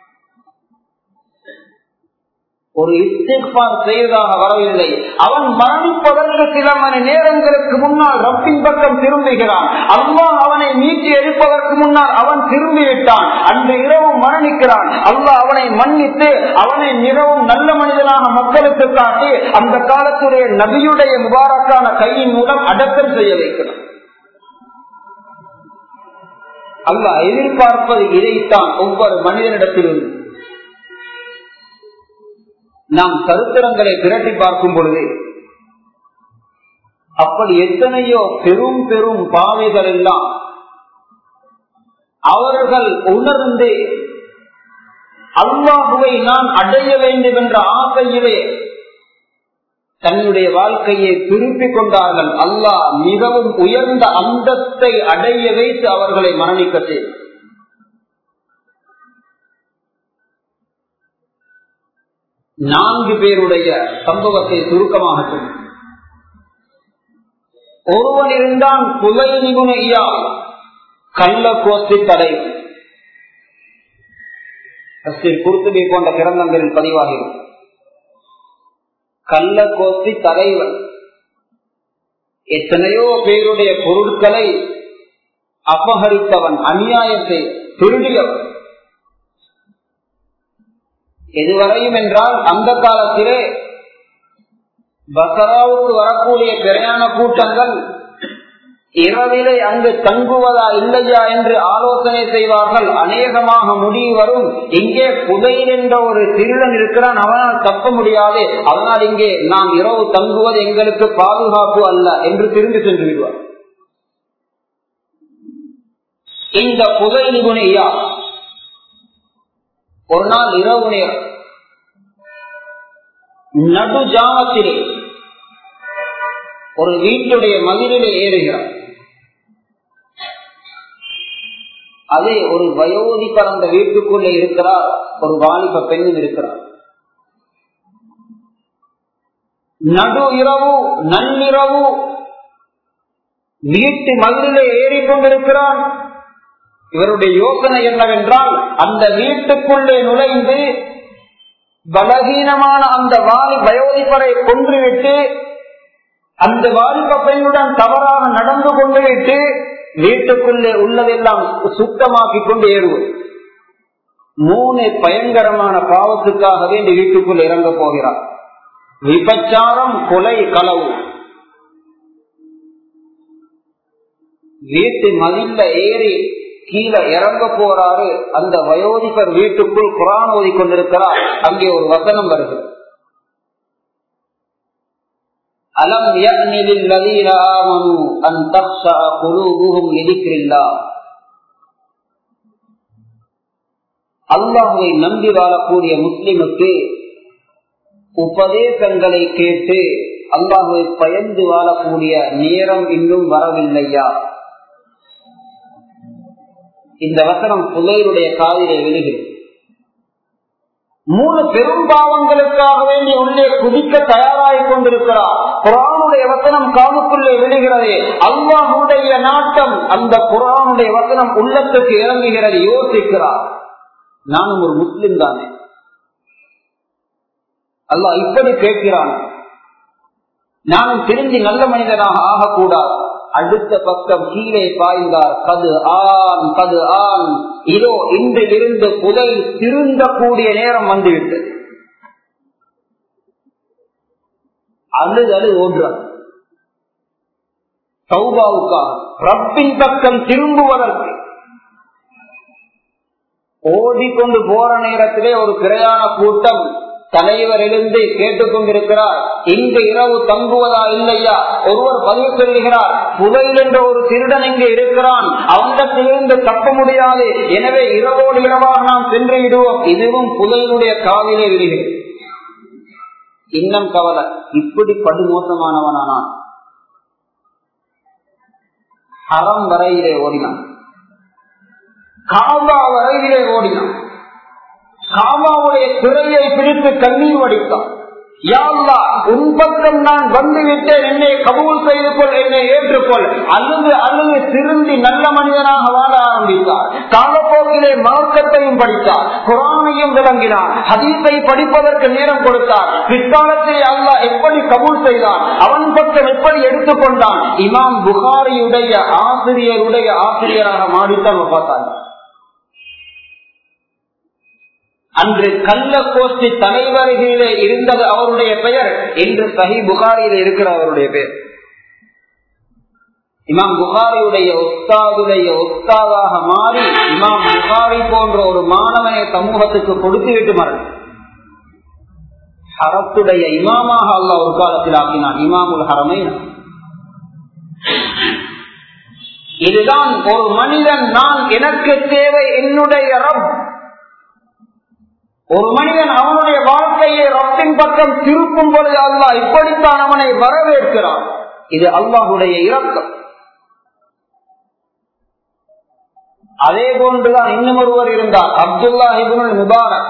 ஒரு இஸ்திஃபார் செய்வதாக வரவில்லை அவன் மரணிப்பதற்கு சில மணி நேரங்களுக்கு முன்னால் ரப்பின் பக்கம் திரும்புகிறான் அல்லாஹ் அவனை மீட்டி எடுப்பதற்கு முன்னால் அவன் திரும்பிவிட்டான் அந்த இரவு மரணிக்கிறான் அல்லாஹ் அவனை மன்னித்து அவனை மிகவும் நல்ல மனிதனாக மக்களுக்கு காட்டி அந்த காலத்துடைய நபியுடைய முபாரக்கான கையின் மூலம் அடக்கம் செய்ய வைக்கிறான் அல்லாஹ் எதிர்பார்ப்பது இதைத்தான் ஒவ்வொரு மனிதனிடத்திலிருந்து நாம் சரித்திரங்களை திரட்டி பார்க்கும் பொழுது அப்படி எத்தனையோ பெரும் பெரும் பாவைகள் எல்லாம் அவர்கள் உணர்ந்து அல்லாஹுவை நான் அடைய வேண்டும் என்ற ஆசையிலே தன்னுடைய வாழ்க்கையை திருப்பிக் கொண்டார்கள் அல்லாஹ் மிகவும் உயர்ந்த அந்தத்தை அடைய வைத்து அவர்களை மரணிக்க செய்தார் நான்கு பேருடைய சம்பவத்தை சுருக்கமாக சொன்ன ஒருவன் இருந்தான் புலை நிபுணையா கள்ள கோஸ்தி தடை குருத்துபை போன்ற கிரந்தங்களில் பதிவாகிறது கள்ள கோஸ்தி தலைவன் எத்தனையோ பேருடைய பொருட்களை அபகரித்தவன் அநியாயத்தை திருடியவன் எதுவரையும் என்றால் அந்த காலத்திலே பசராவுக்கு வரக்கூடிய பிரயாண கூட்டங்கள் இரவிலே அங்கு தங்குவதா இல்லையா என்று ஆலோசனை செய்வார்கள் அநேகமாக முடிவு வரும் இங்கே புதையில் என்ற ஒரு திருடன் இருக்கிறான் அவனால் தப்ப முடியாது அதனால் இங்கே நாம் இரவு தங்குவது எங்களுக்கு பாதுகாப்பு அல்ல என்று திரும்பி சென்று விடுவார் இந்த புதையில் குணையா ஒரு நாள் இரவு நேரம் நடு ஜாமத்திலே ஒரு வீட்டுடைய மதிலிலே ஏறுகிறார் அதே ஒரு வயோதி பறந்த வீட்டுக்குள்ளே இருக்கிறார் ஒரு வாலிப பெண்ணும் இருக்கிறார் நடு இரவு நன்னிரவு வீட்டு மதிலே ஏறிக்கொண்டிருக்கிறான் இவருடைய யோசனை என்னவென்றால் அந்த வீட்டுக்குள்ளே நுழைந்து பலகீனமான அந்த வாலி வயோதிபரை கொன்றுவிட்டு அந்த வாலிப பெண்ணுடன் தவறாக நடந்து கொண்டு விட்டு வீட்டுக்குள்ளே உள்ளதெல்லாம் சுத்தமாக்கி கொண்டு ஏறுவது மூணு பயங்கரமான பாவத்துக்காகவே இந்த வீட்டுக்குள் இறங்க போகிறார் விபச்சாரம் கொலை களவு வீட்டு மதில ஏறி கீழே இறங்க போறாரு அந்த வயோதிபர் வீட்டுக்குள் குரான் ஓதி கொண்டிருக்கிறார் அங்கே ஒரு வசனம் வருது அலம் யஅனிலில்லதீன ஆமனு அன் தக்ஷா குலூபுஹும் லிதிக்ரில்லாஹ் அல்லாஹ்வை நம்பி வாழக்கூடிய முஸ்லிமுக்கு உபதேசங்களை கேட்டு அல்லாஹுவை பயந்து வாழக்கூடிய நேரம் இன்னும் வரவில்லையா இந்த வசனம் புதையருடைய காதிலே விழுகிறது மூணு பெரும் பாவங்களுக்காக வேண்டி உள்ளே குதிக்க தயாராகி கொண்டிருக்கிறார் குரானுடைய வசனம் காதுக்குள்ளே விழுகிறது அல்லாஹுடைய நாட்டம் அந்த குரானுடைய வசனம் உள்ளத்துக்கு இறங்குகிறது யோசிக்கிறார் நானும் ஒரு முஸ்லிம் தானே அல்லாஹ் இப்படி கேட்கிறான் நானும் திருந்தி நல்ல மனிதனாக ஆகக்கூடாது அடுத்த பக்கம் கீழே பாய்ந்தார் கது ஆண் கது ஆண் இதோ இன்று இருந்து புதை திருந்தக்கூடிய நேரம் வந்துவிட்டது அழுது அழு ஓன்றார் சௌபாவுக்காக ரப்பின் பக்கம் திரும்புவதற்கு ஓடிக்கொண்டு போற நேரத்திலே ஒரு பிரயாண கூட்டம் தலைவர் எழுந்து கேட்டுக்கொண்டிருக்கிறார் இங்கு இரவு தங்குவதா இல்லையா ஒருவர் பதிவு சொல்லுகிறார் புதையில் என்ற ஒரு திருடன் இங்கு இருக்கிறான் அவனிடத்திலிருந்து தப்ப முடியாது எனவே இரவோடு இரவாக நாம் சென்று விடுவோம் இதுவும் புதையினுடைய காவிலே விடுகிறது இன்னும் கவலை இப்படி படுமோசமானவனானான் அறம் வரையிலே ஓடினான் காபா வரையிலே ஓடினான் காமாவுடைய திரையை பிடித்து கண்ணீர் வடித்தான் யாழ்லா உன் பக்கம் நான் வந்து விட்டேன் என்னை கபூல் செய்து கொள் என்னை ஏற்றுக்கொள் அழுது அழுது திருந்தி நல்ல மனிதனாக வாழ ஆரம்பித்தார் காலப்போக்கிலே மார்க்கத்தையும் படித்தார் குரானையும் விளங்கினார் ஹதீஸை படிப்பதற்கு நேரம் கொடுத்தார் பிற்காலத்தை அல்லா எப்படி கபூல் செய்தார் அவன் பக்கம் எப்படி எடுத்துக்கொண்டான் இமாம் புகாரியுடைய ஆசிரியருடைய ஆசிரியராக மாறித்தான் பார்த்தாங்க அன்று கள்ள கோஷ்டி தலைவர்களிலே இருந்தது அவருடைய பெயர் இன்று சஹி புகாரியில் இருக்கிற அவருடைய பெயர் இமாம் புகாரியுடைய ஒஸ்தாதுடைய ஒஸ்தாதாக மாறி இமாம் புகாரி போன்ற ஒரு மாணவனை சமூகத்துக்கு கொடுத்து விட்டு மரணம் ஹரத்துடைய இமாமாக அல்ல ஒரு காலத்தில் ஆக்கினான் இமாமுல் ஹரமை இதுதான் ஒரு மனிதன் நான் எனக்கு தேவை என்னுடைய ரப் ஒரு மனிதன் அவனுடைய வாழ்க்கையை ரத்தின் பக்கம் திருப்பும் பொழுது அல்லா இப்படித்தான் அவனை வரவேற்கிறான் இது அல்லாஹுடைய இறக்கம் அதே போன்றுதான் இன்னும் ஒருவர் இருந்தார் அப்துல்லா இபுல் முபாரக்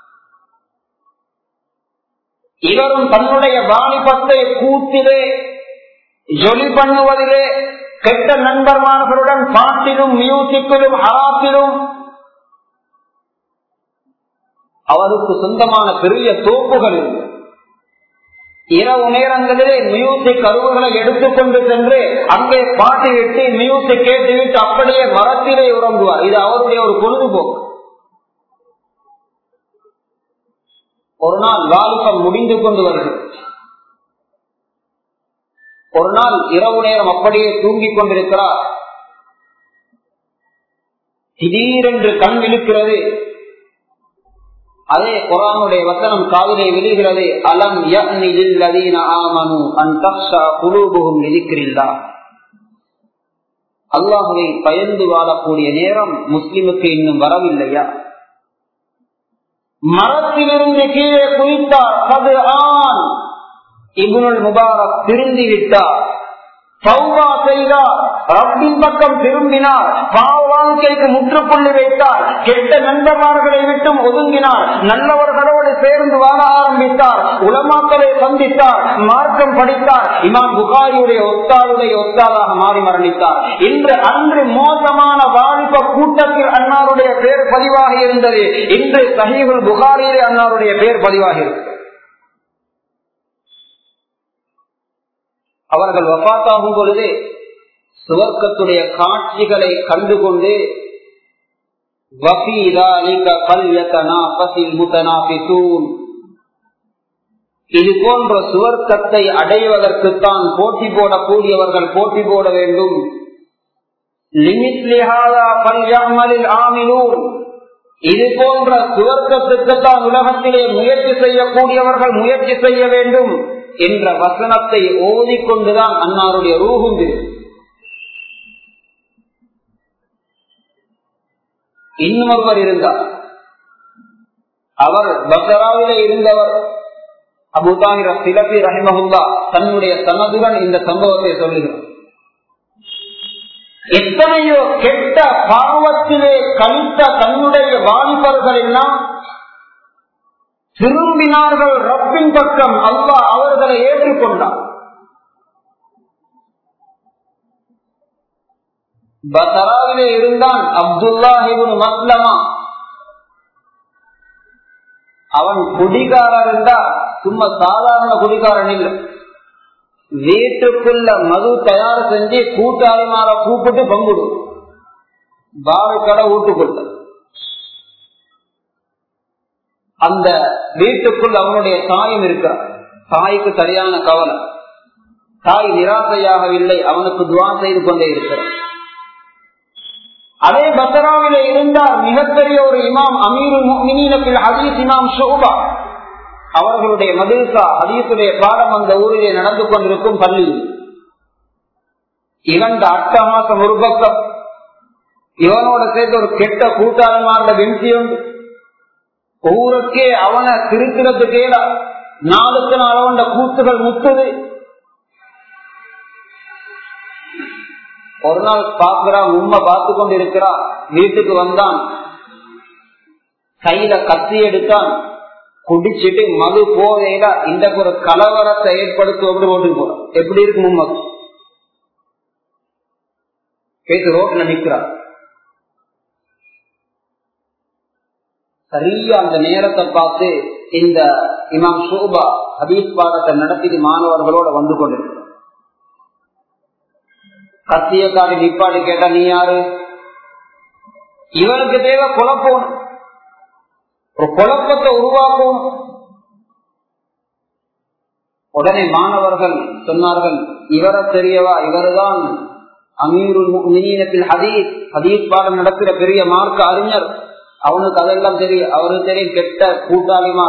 இவரும் தன்னுடைய வாணிபத்தை கூத்திலே ஜொலி பண்ணுவதிலே கெட்ட நண்பர்மார்களுடன் பாட்டிலும் மியூசிக்கிலும் ஹராத்திலும் அவருக்கு சொந்தமான பெரிய தோப்புகள் இரவு நேரங்களிலே மியூசிக் கருவுகளை எடுத்துக்கொண்டு சென்று அங்கே பாட்டி விட்டு மியூசிக் கேட்டுவிட்டு அப்படியே மரத்திலே உறங்குவார் இது அவருடைய ஒரு பொழுதுபோக்கு ஒரு நாள் வாலிபம் முடிந்து கொண்டு வருகிறது ஒரு நாள் இரவு நேரம் அப்படியே தூங்கிக் கொண்டிருக்கிறார் திடீரென்று கண் இழுக்கிறது அதே குரானுடைய வசனம் காவிலே விழுகிறது அலம் ஆமனு குழுபுகும் நிதிக்கிறீர்களா அல்லாஹுவை பயந்து வாழக்கூடிய நேரம் முஸ்லிமுக்கு இன்னும் வரவில்லையா மரத்திலிருந்து கீழே குவித்தார் அது ஆண் இபுனுல் முபாரக் திருந்தி விட்டார் சௌபா செய்தார் ரப்பின் பக்கம் திரும்பினார் பாவ வாழ்க்கைக்கு முற்றுப்புள்ளி வைத்தார் கெட்ட நண்பர்மார்களை விட்டும் ஒதுங்கினார் நல்லவர்களோடு சேர்ந்து வாழ ஆரம்பித்தார் உலமாக்களை சந்தித்தார் மார்க்கம் படித்தார் இமாம் புகாரியுடைய ஒத்தாளுடைய ஒத்தாளாக மாறி மரணித்தார் இன்று அன்று மோசமான வாலிப கூட்டத்தில் அன்னாருடைய பேர் பதிவாக இருந்தது இன்று சஹீகுல் புகாரியிலே அன்னாருடைய பேர் பதிவாக இருக்கிறது அவர்கள் வபாத்தாகும் பொழுது சுவர்க்கத்துடைய காட்சிகளை கண்டுகொண்டு இது போன்ற சுவர்க்கத்தை அடைவதற்குத்தான் போட்டி போடக்கூடியவர்கள் போட்டி போட வேண்டும் இது போன்ற சுவர்க்கத்துக்குத்தான் உலகத்திலே முயற்சி செய்யக்கூடியவர்கள் முயற்சி செய்ய வேண்டும் என்ற வசனத்தை ஓதிக்கொண்டுதான் அன்னாருடைய ரூகும் இன்னொருவர் இருந்தார் அவர் பசராவிலே இருந்தவர் அபுதாகிர சிலபி ரஹிமஹுல்லா தன்னுடைய தனதுடன் இந்த சம்பவத்தை சொல்லுகிறார் எத்தனையோ கெட்ட பாவத்திலே கழித்த தன்னுடைய வாலிபர்கள் எல்லாம் திரும்பினார்கள் ரப்பின் பக்கம் அல்லா அவர்களை ஏற்றுக்கொண்டார் பசராவிலே இருந்தான் அப்துல்லாஹிபின் மஸ்லமா அவன் குடிகாரன் இருந்தா சும்மா சாதாரண குடிகாரன் இல்லை வீட்டுக்குள்ள மது தயார் செஞ்சு கூட்டாளிமார கூப்பிட்டு பங்குடு பாரு கடை வீட்டுக்குள்ள அந்த வீட்டுக்குள் அவனுடைய தாயும் இருக்கிறார் தாய்க்கு சரியான கவலை தாய் நிராசையாகவில்லை அவனுக்கு துவா செய்து கொண்டே இருக்கிறார் அதே பசராவிலே இருந்தார் மிகப்பெரிய ஒரு இமாம் அமீருல் ஹதீஸ் இமாம் ஷோபா அவர்களுடைய மதில்சா ஹதீசுடைய பாடம் அந்த ஊரிலே நடந்து கொண்டிருக்கும் பள்ளி இரண்டு அட்டமாசம் ஒரு பக்கம் இவனோட சேர்த்து ஒரு கெட்ட கூட்டாளமான வெம்சி உண்டு ஊருக்கே அவனை திருத்துறது கேடா நாளுக்கு நாள் அவன் கூத்துகள் முத்துது ஒரு நாள் பாக்குறான் உண்மை பார்த்து கொண்டு இருக்கிறான் வீட்டுக்கு வந்தான் கையில கத்தி எடுத்தான் குடிச்சிட்டு மது போதையில இந்த ஒரு கலவரத்தை ஏற்படுத்தும் ஓட்டு போறான் எப்படி இருக்கு மும்மது கேட்டு ரோட்ல நிக்கிறான் சரியா அந்த நேரத்தை பார்த்து இந்த இமாம் ஷோபா ஹதீஸ் பாடத்தை நடத்திட்டு மாணவர்களோட வந்து கொண்டிருக்கிறார் கத்திய காட்டி நிப்பாடி கேட்டா நீ யாரு இவனுக்கு தேவை குழப்பம் ஒரு குழப்பத்தை உருவாக்கும் உடனே மாணவர்கள் சொன்னார்கள் இவர தெரியவா இவர்தான் அமீருல் ஹதீஸ் ஹதீஸ் பாடம் நடக்கிற பெரிய மார்க்க அறிஞர் அவனுக்கு அதெல்லாம் தெரியும் அவருக்கு தெரியும் கெட்ட கூட்டாளிமா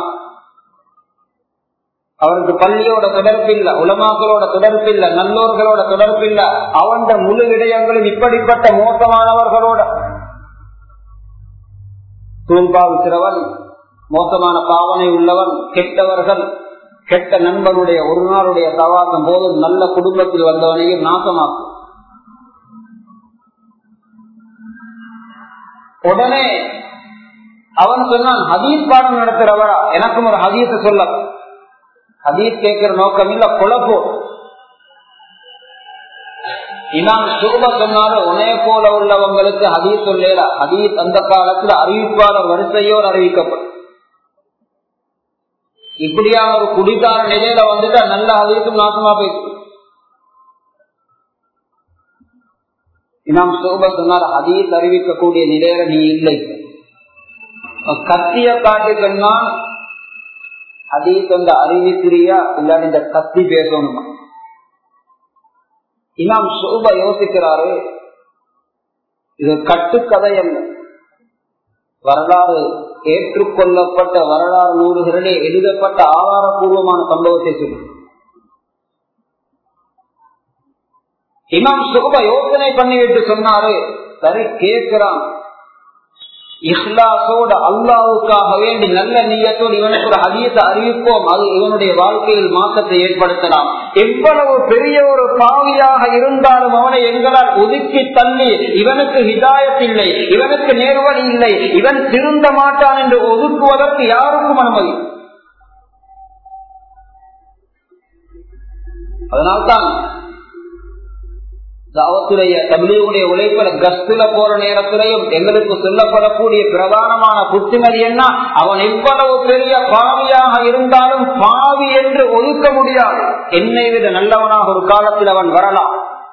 அவருக்கு பள்ளியோட தொடர்பில்ல உலமாக்களோட தொடர்பில்ல நல்லோர்களோட தொடர்பில்ல அவன் முழு விடயங்களும் இப்படிப்பட்ட மோசமானவர்களோட தூள்பாவிக்கிறவன் மோசமான பாவனை உள்ளவன் கெட்டவர்கள் கெட்ட நண்பனுடைய ஒரு நாளுடைய சவாசம் போதும் நல்ல குடும்பத்தில் வந்தவனையும் நாசமாக்கும் உடனே அவன் சொன்னான் ஹதீஸ் பாடம் நடத்துறவரா எனக்கும் ஒரு ஹதீஸ சொல்ல ஹதீஸ் கேட்கிற நோக்கம் இல்ல குழப்பம் இமாம் சுகுப சொன்னாரு உனே போல உள்ளவங்களுக்கு ஹதீஸ் சொல்லல ஹதீஸ் அந்த காலத்துல அறிவிப்பாளர் வரிசையோடு அறிவிக்கப்படும் இப்படியான ஒரு குடிக்கார நிலையில வந்துட்டா நல்ல ஹதீஸும் நாசமா போயிட்டு இமாம் சுகுப சொன்னார் ஹதீஸ் அறிவிக்கக்கூடிய நிலையில நீ இல்லை கத்திய காட்டுக்கன்னா ஹதீஸ் வந்து அறிவிக்கிறியா இல்லாட்டி இந்த கத்தி பேசணுமா இமாம் சோபா யோசிக்கிறாரு இது கட்டுக்கதை அல்ல வரலாறு ஏற்றுக்கொள்ளப்பட்ட வரலாறு நூறுகளிலே எழுதப்பட்ட ஆதாரபூர்வமான சம்பவத்தை சொல்லு இமாம் சுகப யோசனை பண்ணிவிட்டு சொன்னாரு சரி கேட்கிறான் இஸ்லாசோட அல்லாவுக்காக வேண்டி நல்ல நீயத்தோடு இவனுக்கு ஒரு அதிகத்தை அறிவிப்போம் அது இவனுடைய வாழ்க்கையில் மாற்றத்தை ஏற்படுத்தலாம் எவ்வளவு பெரிய ஒரு பாவியாக இருந்தாலும் அவனை எங்களால் ஒதுக்கி தள்ளி இவனுக்கு ஹிதாயத் இல்லை இவனுக்கு நேர்வழி இல்லை இவன் திருந்த மாட்டான் என்று ஒதுக்குவதற்கு யாருக்கும் அனுமதி அதனால்தான் தாவத்துடைய தபிலியுடைய உழைப்பில கஸ்துல போற நேரத்திலையும் எங்களுக்கு சொல்லப்படக்கூடிய பிரதானமான புத்திமதி என்ன அவன் எவ்வளவு பெரிய பாவியாக இருந்தாலும் பாவி என்று ஒதுக்க முடியாது என்னை விட நல்லவனாக ஒரு காலத்தில் அவன் வரலாம்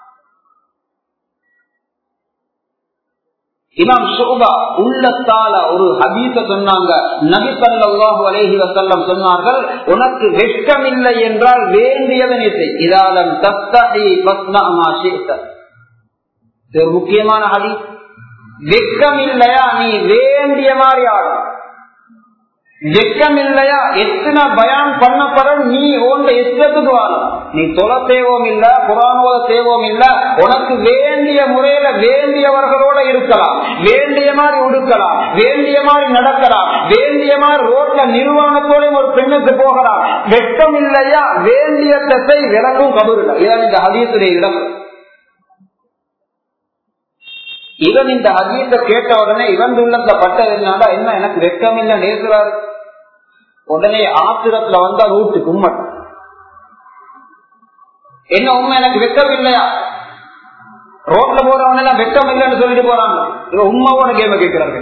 இமாம் சுபா உள்ளத்தால ஒரு ஹபீச சொன்னாங்க நபி சல்லாஹு அலேஹி வசல்லம் சொன்னார்கள் உனக்கு வெட்கமில்லை என்றால் வேண்டியதனை செய் இதாலம் தஸ்தஹி பஸ்னா முக்கியமான ஹதி வெட்கம் இல்லையா நீ வேண்டிய மாதிரி ஆடும் வெட்கம் இல்லையா எத்தனை பயான் பண்ணப்பட நீ உண்ட இஷ்டத்துக்கு வாழும் நீ தொலை தேவோம் இல்ல புறானோத தேவோம் இல்ல உனக்கு வேண்டிய முறையில வேண்டியவர்களோட இருக்கலாம் வேண்டிய மாதிரி உடுக்கலாம் வேண்டிய மாதிரி நடக்கலாம் வேண்டிய மாதிரி ரோட்ல நிர்வாணத்தோட ஒரு பெண்ணுக்கு போகலாம் வெட்கம் இல்லையா வேண்டிய தசை விளக்கும் கபுரில் இதான் இந்த ஹதீசுடைய இடம் இவன் இந்த ஹதீஸ கேட்ட உடனே இவன் உள்ளத்துல பட்டதுனால என்ன எனக்கு வெட்கம் இல்ல நேசுறாரு உடனே ஆத்திரத்துல வந்தா ரூட்டுக்கு உம்மட் என்ன உண்மை எனக்கு வெட்கம் இல்லையா ரோட்ல போறவங்க எல்லாம் வெட்கம் இல்லைன்னு சொல்லிட்டு போறாங்க இவன் உண்மாவோட கேம கேட்கிறாங்க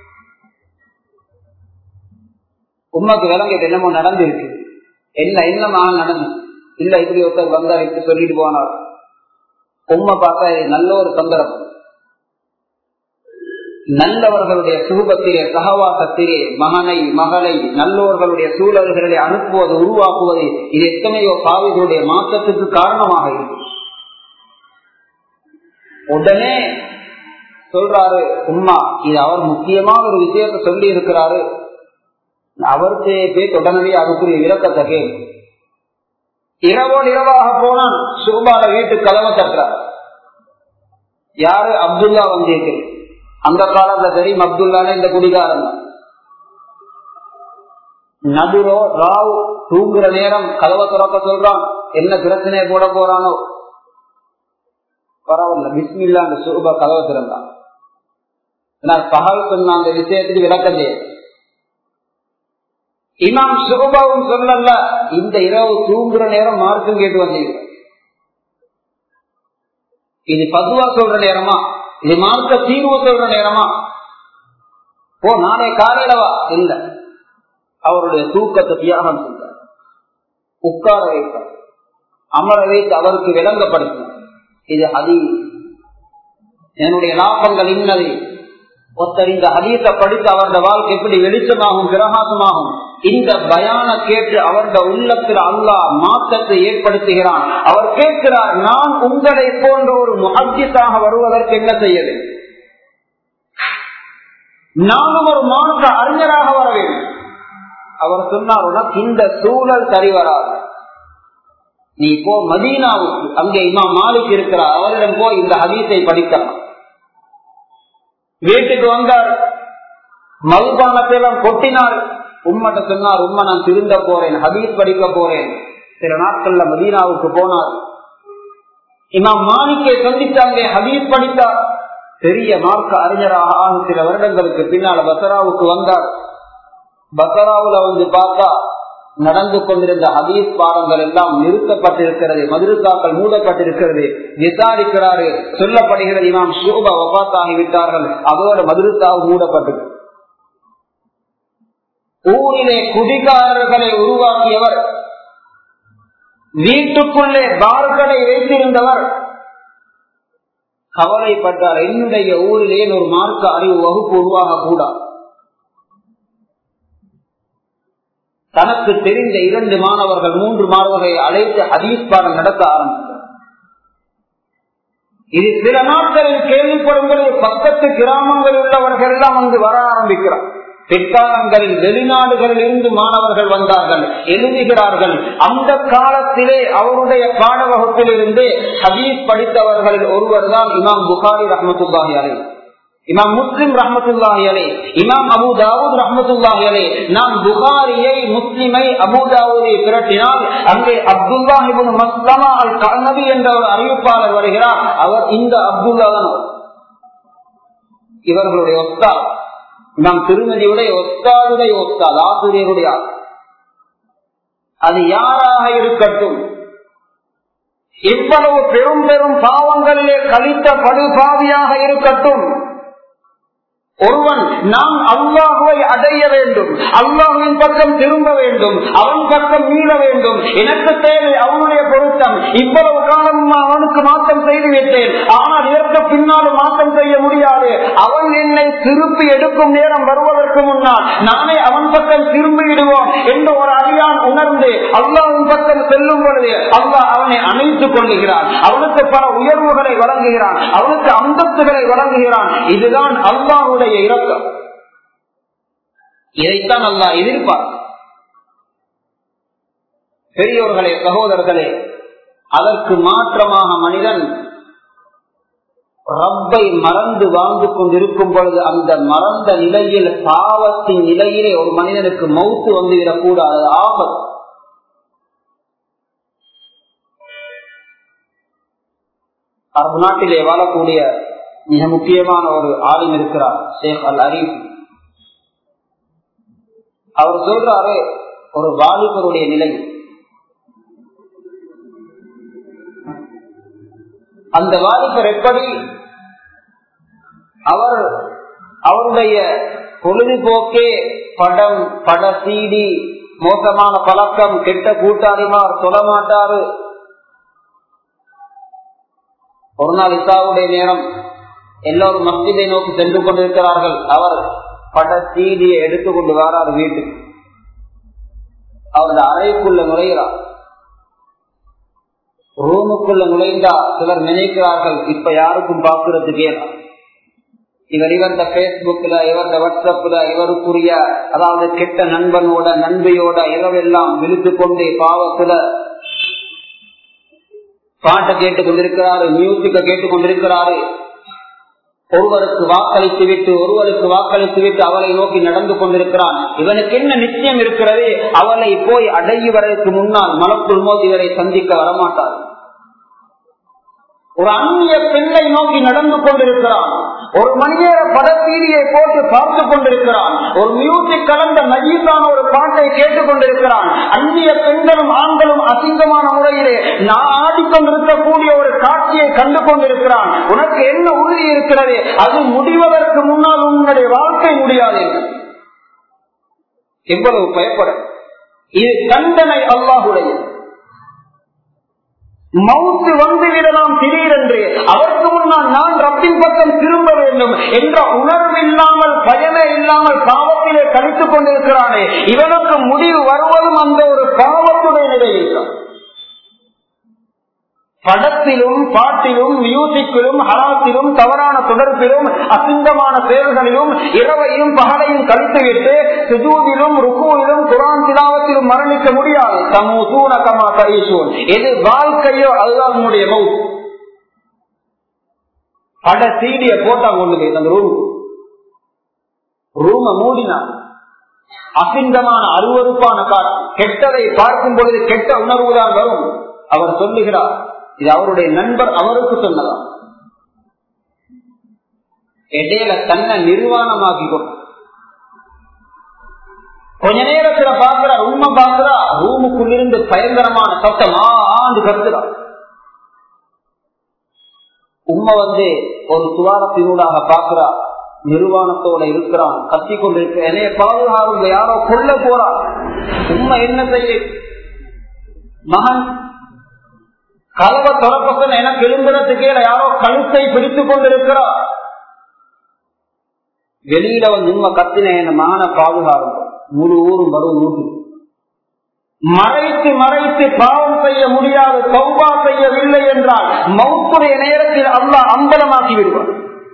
உண்மைக்கு விளங்க என்னமோ நடந்திருக்கு என்ன என்னமா நடந்து இல்ல இப்படி ஒருத்தர் வந்தார் இப்படி சொல்லிட்டு போனார் உண்மை பார்த்தா நல்ல ஒரு சந்தர்ப்பம் நல்லவர்களுடைய சுகத்திலே சகவாசத்திலே மகனை மகளை நல்லவர்களுடைய சூழல்களை அனுப்புவது உருவாக்குவது இது எத்தனையோ பாவிகளுடைய மாற்றத்துக்கு காரணமாக இருக்கு உடனே சொல்றாரு உம்மா இது அவர் முக்கியமான ஒரு விஷயத்த சொல்லி இருக்கிறாரு அவருக்கு போய் உடனே அதுக்குரிய விளக்கத்தை கேள் இரவோடு இரவாக போனான் சுபால வீட்டு கதவை தட்டுறார் யாரு அப்துல்லா வந்திருக்கிறேன் அந்த காலத்துல தெரியும் அப்துல்லான இந்த குடிகாரன் நடுரோ ராவ் தூங்குற நேரம் கதவை திறக்க சொல்றான் என்ன பிரச்சனையை போட போறானோ பரவாயில்ல பிஸ்மில்லா அந்த சுரூப கதவை திறந்தான் பகல் சொன்ன அந்த விஷயத்துக்கு விளக்கம் இமாம் சுரூபாவும் சொல்லல இந்த இரவு தூங்குற நேரம் மார்க்கும் கேட்டு வந்தீங்க இது பதுவா சொல்ற நேரமா இது மார்க்க தீர்வு சொல்ற நேரமா ஓ நானே காலையிலவா இல்ல அவருடைய தூக்கத்தை தியாகம் செய்தார் உட்கார வைத்தார் அமர வைத்து அவருக்கு விளங்கப்படுத்தினார் இது ஹதி என்னுடைய லாபங்கள் இன்னது ஒருத்தர் இந்த ஹதீத்தை படித்து அவருடைய வாழ்க்கை எப்படி வெளிச்சமாகும் பிரகாசமாகும் இந்த பயான கேட்டு அவருடைய உள்ளத்தில் அல்லாஹ் மாற்றத்தை ஏற்படுத்துகிறான் அவர் கேட்கிறார் நான் உங்களை போன்ற ஒரு முகத்தியத்தாக வருவதற்கு என்ன செய்ய வேண்டும் நானும் ஒரு மாற்ற அறிஞராக வர வேண்டும் அவர் சொன்னார் உனக்கு இந்த சூழல் சரி வராது நீ போ மதீனாவுக்கு அங்கே இமா மாலிக் இருக்கிறார் அவரிடம் போய் இந்த ஹதீஸை படிக்கலாம் வீட்டுக்கு வந்தார் மதுபானத்தை எல்லாம் கொட்டினார் உம்மட்ட சொன்னார் உண்மை நான் திருந்த போறேன் ஹபீஸ் படிக்க போறேன் சில நாட்கள்ல மதீனாவுக்கு போனார் இமாம் மாணிக்கை சந்தித்தாங்க ஹபீஸ் படித்தார் பெரிய மார்க்க அறிஞராக ஆகும் சில வருடங்களுக்கு பின்னால பசராவுக்கு வந்தார் பசராவுல வந்து பார்த்தா நடந்து கொண்டிருந்த ஹதீஸ் பாடங்கள் எல்லாம் நிறுத்தப்பட்டிருக்கிறது மதுரசாக்கள் மூடப்பட்டிருக்கிறது விசாரிக்கிறாரு சொல்லப்படுகிறது இமாம் ஷோபா வபாத்தாகிவிட்டார்கள் அதோட மதுரசாவு மூடப்பட்டது ஊரிலே குடிகாரர்களை உருவாக்கியவர் வீட்டுக்குள்ளே பார்களை வைத்திருந்தவர் கவலைப்பட்டார் என்னுடைய ஊரிலே ஒரு மார்க்க அறிவு வகுப்பு உருவாக கூடாது தனக்கு தெரிந்த இரண்டு மாணவர்கள் மூன்று மாணவர்களை அழைத்து ஹதீஸ் பாடம் நடத்த ஆரம்பித்தார் இது சில நாட்களில் கேள்விப்படும் பொழுது பக்கத்து கிராமங்களில் உள்ளவர்கள் எல்லாம் வந்து வர ஆரம்பிக்கிறார் பிற்காலங்களில் வெளிநாடுகளில் இருந்து மாணவர்கள் வந்தார்கள் எழுதுகிறார்கள் அந்த காலத்திலே அவருடைய பாட வகுப்பில் இருந்து ஹதீஸ் படித்தவர்களில் ஒருவர் தான் இமாம் புகாரி ரஹமத்துல்லாஹி அலை இமாம் முஸ்லிம் ரஹமத்துல்லாஹி அலை இமாம் அபு தாவூத் ரஹமத்துல்லாஹி அலை நாம் புகாரியை முஸ்லிமை அபு தாவூதை திரட்டினால் அங்கே அப்துல்லாஹிபுன் மஸ்லமா அல் கனபி என்ற ஒரு அறிவிப்பாளர் வருகிறார் அவர் இந்த அப்துல்லா தான் இவர்களுடைய ஒத்தா நம் திருமதியுடைய ஒத்தாருடைய ஒத்தாது ஆசிரியருடைய அது யாராக இருக்கட்டும் இவ்வளவு பெரும் பெரும் பாவங்களிலே கழித்த படுபாவியாக இருக்கட்டும் ஒருவன் நாம் அல்லாஹுவை அடைய வேண்டும் அல்லாஹுவின் பக்கம் திரும்ப வேண்டும் அவன் பக்கம் மீள வேண்டும் எனக்கு தேவை அவனுடைய பொருத்தம் இவ்வளவு காலம் அவனுக்கு மாற்றம் செய்து விட்டேன் ஆனால் இதற்கு பின்னாலும் மாற்றம் செய்ய முடியாது அவன் என்னை திருப்பி எடுக்கும் நேரம் வருவதற்கு முன்னால் நானே அவன் பக்கம் திரும்பி விடுவோம் என்று ஒரு அடியான் உணர்ந்து அல்லாஹின் பக்கம் செல்லும் பொழுது அல்லாஹ் அவனை அணைத்துக் கொள்ளுகிறான் அவனுக்கு பல உயர்வுகளை வழங்குகிறான் அவனுக்கு அந்தஸ்துகளை வழங்குகிறான் இதுதான் அல்லாஹுடைய அவனுடைய இரக்கம் இதைத்தான் அல்லா எதிர்பார்க்க பெரியோர்களே சகோதரர்களே அதற்கு மாற்றமாக மனிதன் ரப்பை மறந்து வாழ்ந்து கொண்டிருக்கும் பொழுது அந்த மறந்த நிலையில் பாவத்தின் நிலையிலே ஒரு மனிதனுக்கு மௌத்து வந்துவிடக் கூடாது ஆபத்து அரபு நாட்டிலே வாழக்கூடிய மிக முக்கியமான ஒரு ஆளும் இருக்கிறார் ஷேக் அல் அரீப் அவர் சொல்றாரு ஒரு வாலிபருடைய நிலை அந்த வாலிபர் எப்படி அவர் அவருடைய பொழுதுபோக்கே படம் பட சீடி மோசமான பழக்கம் கெட்ட கூட்டாளிமார் சொல்ல மாட்டாரு ஒரு நாள் இசாவுடைய நேரம் எல்லோரும் மஸ்ஜிதை நோக்கி சென்று கொண்டிருக்கிறார்கள் அவர் பட சீடியை எடுத்துக்கொண்டு வரார் வீட்டுக்கு அவரது அறைக்குள்ள நுழைகிறார் ரூமுக்குள்ள நுழைந்தா சிலர் நினைக்கிறார்கள் இப்ப யாருக்கும் பாக்குறதுக்கு ஏன் இவர் இவர்த பேஸ்புக்ல இவர்த வாட்ஸ்அப்ல இவருக்குரிய அதாவது கெட்ட நண்பனோட நண்பையோட இரவெல்லாம் விழுத்து கொண்டே பாவத்துல பாட்டை கேட்டுக் கொண்டிருக்கிறாரு மியூசிக்க கேட்டுக் கொண்டிருக்கிறாரு ஒருவருக்கு வாக்களித்து விட்டு ஒருவருக்கு வாக்களித்து விட்டு அவளை நோக்கி நடந்து கொண்டிருக்கிறான் இவனுக்கு என்ன நிச்சயம் இருக்கிறது அவளை போய் அடையுவதற்கு முன்னால் மலக்குள் மோதி இவரை சந்திக்க வரமாட்டார் ஒரு அந்நிய பெண்ணை நோக்கி நடந்து கொண்டிருக்கிறான் ஒரு மணியேற படத்தீரியை போட்டு பார்த்து கொண்டிருக்கிறான் ஒரு மியூசிக் கலந்த நஜீசான ஒரு பாட்டை கேட்டுக் கொண்டிருக்கிறான் அந்நிய பெண்களும் ஆண்களும் அசிங்கமான முறையிலே நான் ஆடிக்கொண்டிருக்கக்கூடிய ஒரு காட்சியை கண்டு கொண்டிருக்கிறான் உனக்கு என்ன உறுதி இருக்கிறது அது முடிவதற்கு முன்னால் உன்னுடைய வாழ்க்கை முடியாது எவ்வளவு பயப்பட இது தண்டனை அல்லாஹுடைய மவுத்து வந்துவிடலாம் திடீரென்று அதற்கு முன்னால் நான் ரப்பின் பக்கம் திரும்ப வேண்டும் என்ற உணர்வில்லாமல் பயமே இல்லாமல் பாவத்திலே கழித்துக் கொண்டிருக்கிறானே இவனுக்கு முடிவு வருவதும் அந்த ஒரு பாவத்துடைய நிலையில் படத்திலும் பாட்டிலும் மியூசிக்கிலும் ஹராத்திலும் தவறான தொடர்பிலும் அசிங்கமான செயல்களிலும் இரவையும் பகலையும் கழித்துவிட்டு சுஜூதிலும் ருக்குவிலும் குரான் திலாவத்திலும் மரணிக்க முடியாது சமூசூன கமா கரீசூன் எது வாழ்க்கையோ அதுதான் உன்னுடைய மவுத் பட சீடிய போட்டா கொண்டு போய் அந்த ரூம் ரூம மூடினா அசிங்கமான அருவறுப்பான காட்சி கெட்டதை பார்க்கும் பொழுது கெட்ட உணர்வுதான் வரும் அவர் சொல்லுகிறார் இது அவருடைய நண்பர் அவருக்கு சொன்னதா இடையில தன்னை நிர்வாணமாக்கி கொஞ்ச நேரத்துல பாக்குறா உண்மை பாக்குறா ரூமுக்குள்ளிருந்து பயங்கரமான சத்தம் ஆண்டு கருத்துறா உண்மை வந்து ஒரு சுவாரத்தினூடாக பாக்குறா நிர்வாணத்தோட இருக்கிறான் கத்தி கொண்டிருக்க என்னைய பாதுகாப்பு யாரோ கொல்ல போறா உண்மை என்ன செய்ய மகன் கலவை தொடக்கப்பட்ட எனக்கு எழும்புறதுக்கே யாரோ கழுத்தை பிடித்துக் கொண்டிருக்கிறார் வெளியில வந்து உண்மை கத்தின என்ன மகனை பாதுகாக்கும் முழு ஊரும் வரும் நூற்று மறைத்து மறைத்து பாவம் செய்ய முடியாது சௌபா செய்யவில்லை என்றால் மௌத்துடைய நேரத்தில் அல்லாஹ் அம்பலமாக்கி விடுவார்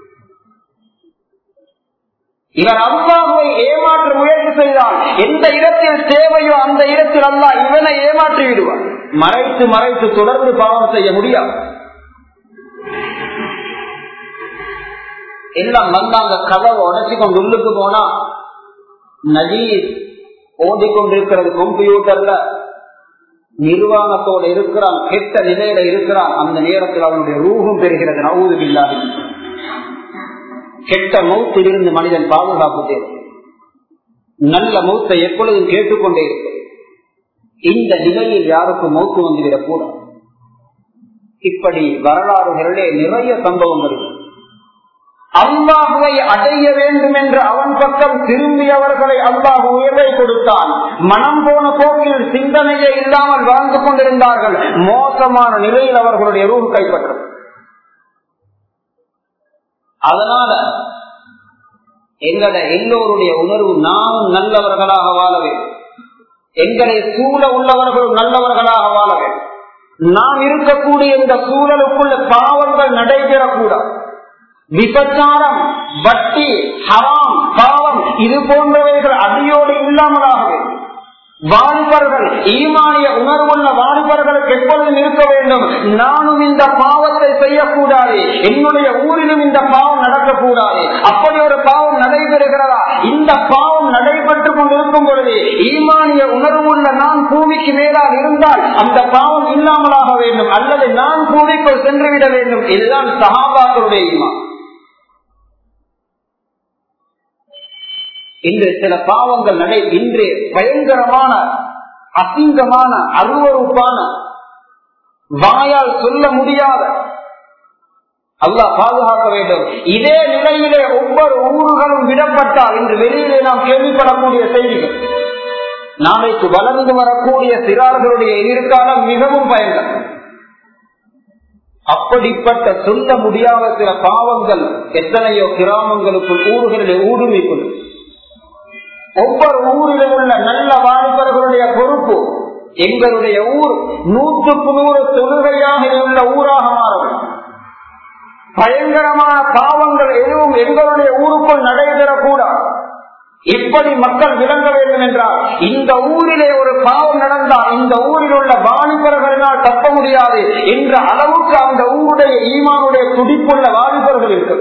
இவர் அல்லாஹுவை ஏமாற்ற முயற்சி செய்தால் எந்த இடத்தில் தேவையோ அந்த இடத்தில் அல்லாஹ் இவனை ஏமாற்றி விடுவார் மறைத்து மறைத்து தொடர்ந்து பாவம் செய்ய முடியாது எல்லாம் வந்து அந்த கதவை உடச்சு கொண்டு உள்ளுக்கு போனா நஜீஸ் ஓடிக்கொண்டிருக்கிறது கம்ப்யூட்டர்ல நிர்வாணத்தோடு இருக்கிறான் கெட்ட நிலையில இருக்கிறான் அந்த நேரத்தில் அவனுடைய ரூபம் பெறுகிறது நவுது இல்லாது கெட்ட மௌத்திலிருந்து மனிதன் பாதுகாப்பு தேவை நல்ல மௌத்தை எப்பொழுதும் கேட்டுக்கொண்டே இருக்கும் இந்த நிலையில் யாருக்கும் மௌத்து வந்துவிடக் கூடாது இப்படி வரலாறுகளிலே நிறைய சம்பவங்கள் இருக்கு அல்லாஹுவை அடைய வேண்டும் என்று அவன் பக்கம் திரும்பியவர்களை அல்லாஹ் உயர்வை கொடுத்தான் மனம் போன போக்கில் சிந்தனையே இல்லாமல் வாழ்ந்து கொண்டிருந்தார்கள் மோசமான நிலையில் அவர்களுடைய ரூம் கைப்பற்றது அதனால எங்கள எல்லோருடைய உணர்வு நாமும் நல்லவர்களாக வாழ வேண்டும் எங்களை சூழ உள்ளவர்களும் நல்லவர்களாக வாழ வேண்டும் நாம் இருக்கக்கூடிய இந்த சூழலுக்குள்ள பாவங்கள் நடைபெறக்கூடாது விபச்சாரம் வட்டி ஹராம் பாவம் இது போன்றவைகள் அடியோடு இல்லாமலாக வேண்டும் வாலிபர்கள் ஈமானிய உணர்வுள்ள வாலிபர்களுக்கு எப்பொழுதும் இருக்க வேண்டும் நானும் இந்த பாவத்தை செய்யக்கூடாது என்னுடைய ஊரிலும் இந்த பாவம் நடக்கக்கூடாது அப்படி ஒரு பாவம் நடைபெறுகிறதா இந்த பாவம் நடைபெற்று கொண்டிருக்கும் பொழுது ஈமானிய உணர்வுள்ள நான் பூமிக்கு மேலால் இருந்தால் அந்த பாவம் இல்லாமலாக வேண்டும் அல்லது நான் பூமிக்குள் சென்றுவிட வேண்டும் இதுதான் சகாபாக்களுடைய ஈமான் இன்று சில பாவங்கள் நடை இன்று பயங்கரமான அசிங்கமான அருவறுப்பான வாயால் சொல்ல முடியாத அல்லாஹ் பாதுகாக்க வேண்டும் இதே நிலையிலே ஒவ்வொரு ஊர்களும் விடப்பட்டால் இன்று வெளியிலே நாம் கேள்விப்படக்கூடிய செய்திகள் நாளைக்கு வளர்ந்து வரக்கூடிய சிறார்களுடைய எதிர்காலம் மிகவும் பயங்கரம் அப்படிப்பட்ட சொல்ல முடியாத சில பாவங்கள் எத்தனையோ கிராமங்களுக்குள் ஊர்களிலே ஊடுமிக்குள் ஒவ்வொரு ஊரிலும் உள்ள நல்ல வாலிபர்களுடைய பொறுப்பு எங்களுடைய ஊர் நூற்றுக்கு நூறு தொழுகையாக உள்ள ஊராக மாறும் பயங்கரமான பாவங்கள் எதுவும் எங்களுடைய ஊருக்குள் நடைபெறக்கூடாது இப்படி மக்கள் விளங்க வேண்டும் என்றால் இந்த ஊரிலே ஒரு பாவம் நடந்தால் இந்த ஊரில் உள்ள வாலிபர்களினால் தப்ப முடியாது என்ற அளவுக்கு அந்த ஊருடைய ஈமானுடைய துடிப்புள்ள வாலிபர்கள் இருக்கு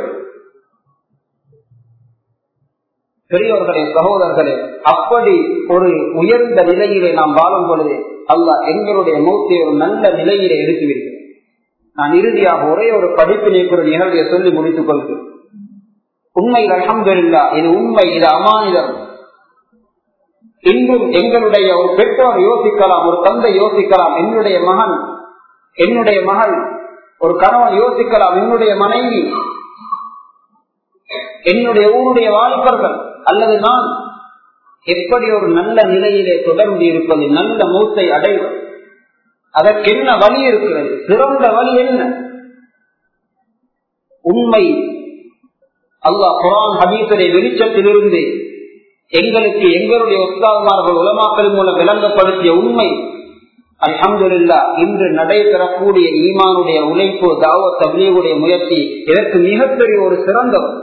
பெரியவர்களே சகோதரர்களே அப்படி ஒரு உயர்ந்த நிலையிலே நாம் வாழும் பொழுது அல்ல எங்களுடைய மூர்த்தியை ஒரு நல்ல நிலையிலே எடுத்துவிடுகிறேன் நான் இறுதியாக ஒரே ஒரு படிப்பினை ஒரு நிகழ்வை சொல்லி முடித்துக் கொள்கிறேன் உண்மை அலமதுல்லா இது உண்மை இது அமானிதம் இன்றும் எங்களுடைய ஒரு பெற்றோர் யோசிக்கலாம் ஒரு தந்தை யோசிக்கலாம் என்னுடைய மகன் என்னுடைய மகள் ஒரு கணவன் யோசிக்கலாம் என்னுடைய மனைவி என்னுடைய ஊருடைய வாய்ப்பர்கள் அல்லது நான் எப்படி ஒரு நல்ல நிலையிலே தொடர்ந்து இருப்பது நல்ல மூத்தை அடைவது அதற்கு என்ன வழி இருக்கிறது சிறந்த வழி என்ன உண்மை அல்லாஹ் குரான் ஹபீசரை வெளிச்சத்திலிருந்து எங்களுக்கு எங்களுடைய ஒத்தாகுமார்கள் உலமாக்கள் மூலம் விளங்கப்படுத்திய உண்மை அலமதுல்லா இன்று நடைபெறக்கூடிய ஈமானுடைய உழைப்பு தாவத் தபிலியுடைய முயற்சி இதற்கு மிகப்பெரிய ஒரு சிறந்தவர்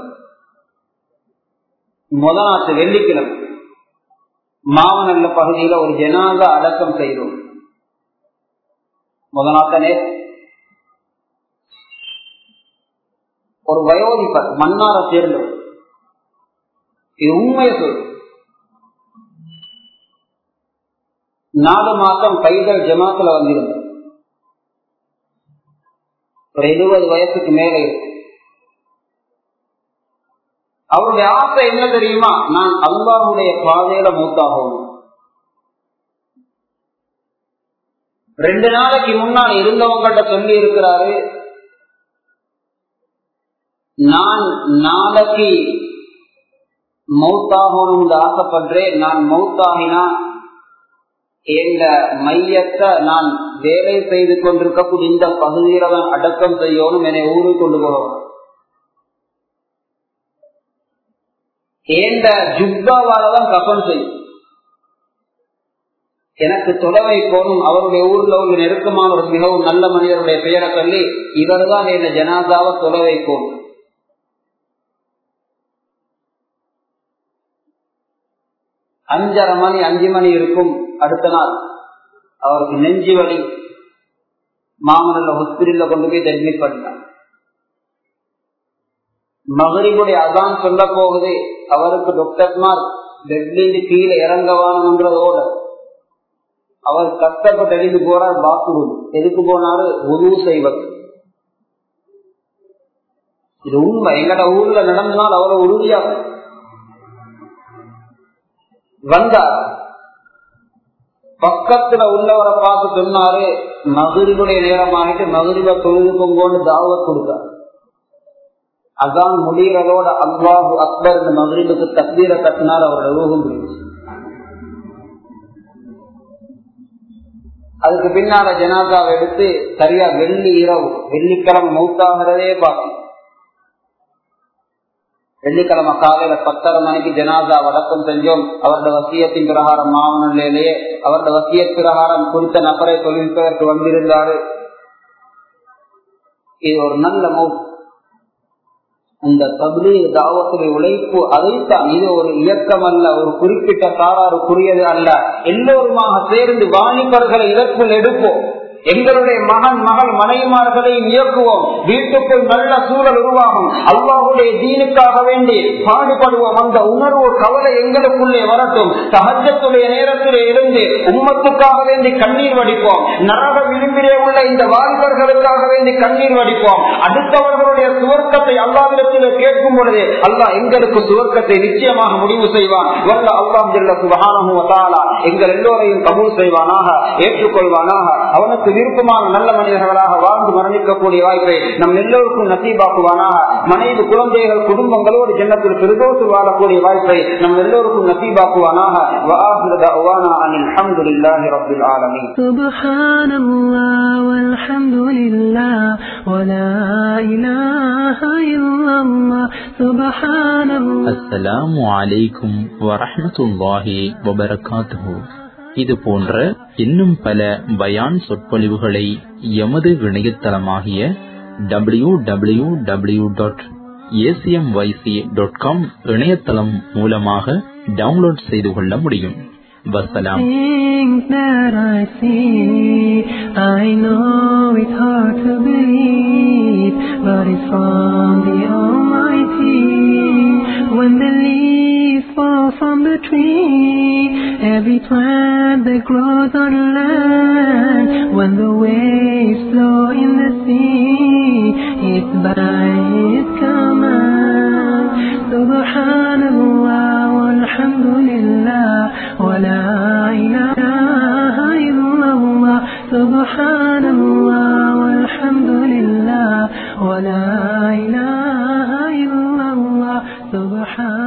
முதநாட்டு வெள்ளிக்கிழமை மாவனல்ல பகுதியில ஒரு ஜனாதா அடக்கம் செய்தோம் முதநாட்ட நேரம் ஒரு வயோதிபர் மன்னார சேர்ந்தவர் இது உண்மையை சொல் நாலு மாசம் கைதல் ஜமாத்துல வந்திருந்தார் ஒரு எழுபது வயசுக்கு மேல இருக்கு அவருடைய ஆசை என்ன தெரியுமா நான் அல்லாவுடைய பாதையில மூத்தாகவும் ரெண்டு நாளைக்கு முன்னால் இருந்தவங்கள்ட்ட சொல்லி இருக்கிறாரு நான் நாளைக்கு மௌத்தாகணும்னு ஆசைப்படுறேன் நான் மௌத்தாகினா எங்க மையத்தை நான் வேலை செய்து கொண்டிருக்கக்கூடிய இந்த பகுதியில தான் அடக்கம் செய்யணும் என்னை ஊருக்கு கொண்டு போகணும் ஏந்த ஜுப்பாவால தான் கப்பன் செய்யும் எனக்கு தொலைவை போனும் அவருடைய ஊர்ல உள்ள நெருக்கமான ஒரு மிகவும் நல்ல மனிதருடைய பெயரை சொல்லி இவர்தான் என்ன ஜனாதாவை தொலைவை போனும் அஞ்சரை மணி அஞ்சு மணி இருக்கும் அடுத்த நாள் அவருக்கு நெஞ்சு வலி மாமனில் ஹாஸ்பிட்டல்ல கொண்டு போய் அட்மிட் பண்ணார் மகரிபுடைய அதான் சொல்ல போகுது அவருக்கு டாக்டர்மார் பெட்லிருந்து கீழே இறங்கவானன்றதோட அவர் கஷ்டப்பட்டு எழுதி போறார் பாத்ரூம் எதுக்கு போனாரு உதவு செய்வது இது உண்மை எங்கட ஊர்ல நடந்தனால் அவ்வளவு உறுதியா வந்தார் பக்கத்துல உள்ளவரை பார்த்து சொன்னாரு மகிழ்வுடைய நேரம் ஆகிட்டு மகிழ்வ தொழுதுக்கும் கொண்டு தாவத் கொடுத்தார் அதான் முடிகிறதோட அல்லாஹு அக்பர் இந்த மகிழ்வுக்கு தக்தீரை கட்டினார் அவரோட ரூபம் அதுக்கு பின்னால ஜனாதாவை எடுத்து சரியா வெள்ளி இரவு வெள்ளிக்கிழமை மௌத்தாகிறதே பார்க்கணும் வெள்ளிக்கிழமை காலையில பத்தரை மணிக்கு ஜனாதா வடக்கம் செஞ்சோம் அவருடைய வசியத்தின் பிரகாரம் மாவனிலேயே அவருடைய வசிய பிரகாரம் குறித்த நபரை தொழில்பதற்கு வந்திருந்தாரு இது ஒரு நல்ல மௌத் அந்த தபிலி தாவத்துடைய உழைப்பு அதைத்தான் இது ஒரு இயக்கம் அல்ல ஒரு குறிப்பிட்ட காராருக்குரியது அல்ல எல்லோருமாக சேர்ந்து வாணிபர்களை இதற்குள் எடுப்போம் எங்களுடைய மகன் மகள் மனைவிமார்களை இயக்குவோம் வீட்டுக்குள் நல்ல சூழல் உருவாகும் அல்லாஹுடைய தீனுக்காக வேண்டி பாடுபடுவோம் அந்த உணர்வு கவலை எங்களுக்குள்ளே வரட்டும் சகஜத்துடைய நேரத்திலே இருந்து உம்மத்துக்காக வேண்டி கண்ணீர் வடிப்போம் நரக விளிம்பிலே உள்ள இந்த வாலிபர்களுக்காக வேண்டி கண்ணீர் வடிப்போம் அடுத்தவர்களுடைய சுவர்க்கத்தை அல்லாவிடத்தில் கேட்கும் பொழுது அல்லாஹ் எங்களுக்கு சுவர்க்கத்தை நிச்சயமாக முடிவு செய்வான் வல்ல அல்லாம் ஜெல்ல சுபஹானஹு வ தஆலா எங்கள் எல்லோரையும் கபூல் செய்வானாக ஏற்றுக்கொள்வானாக அவனுக்கு விருப்பமான நல்ல மனிதர்களாக வாழ்ந்து மரணிக்கக்கூடிய வாய்ப்பை நம் எல்லோருக்கும் நசீபாக்குவானாக மனைவி குழந்தைகள் குடும்பங்களோடு ஜன்னத்தில் பெருதோட்டு வாழக்கூடிய வாய்ப்பை நம் எல்லோருக்கும் நசீபாக்குவானாக وآخر دعوانا أن الحمد لله رب العالمين سبحان الله والحمد لله ولا إله إلا الله سبحان الله அஸ்ஸலாமு அலைக்கும் வரஹ்மத்துல்லாஹி வபரகாத்துஹு இது போன்ற இன்னும் பல பயான் சொற்பொழிவுகளை எமது இணையதளமாகிய W W W dot ACMYC dot com இணையதளம் மூலமாக டவுன்லோட் செய்து கொள்ள முடியும் வசலாம் Things that I see, I know it's hard to believe, but it's from the Almighty. When the leaves fall from the tree, every plant that grows on land, when the waves flow in the sea, it's by His command. Subhanallah walhamdulillah wa la ilaha illallah. Subhanallah walhamdulillah wa la ilaha illallah. Subhan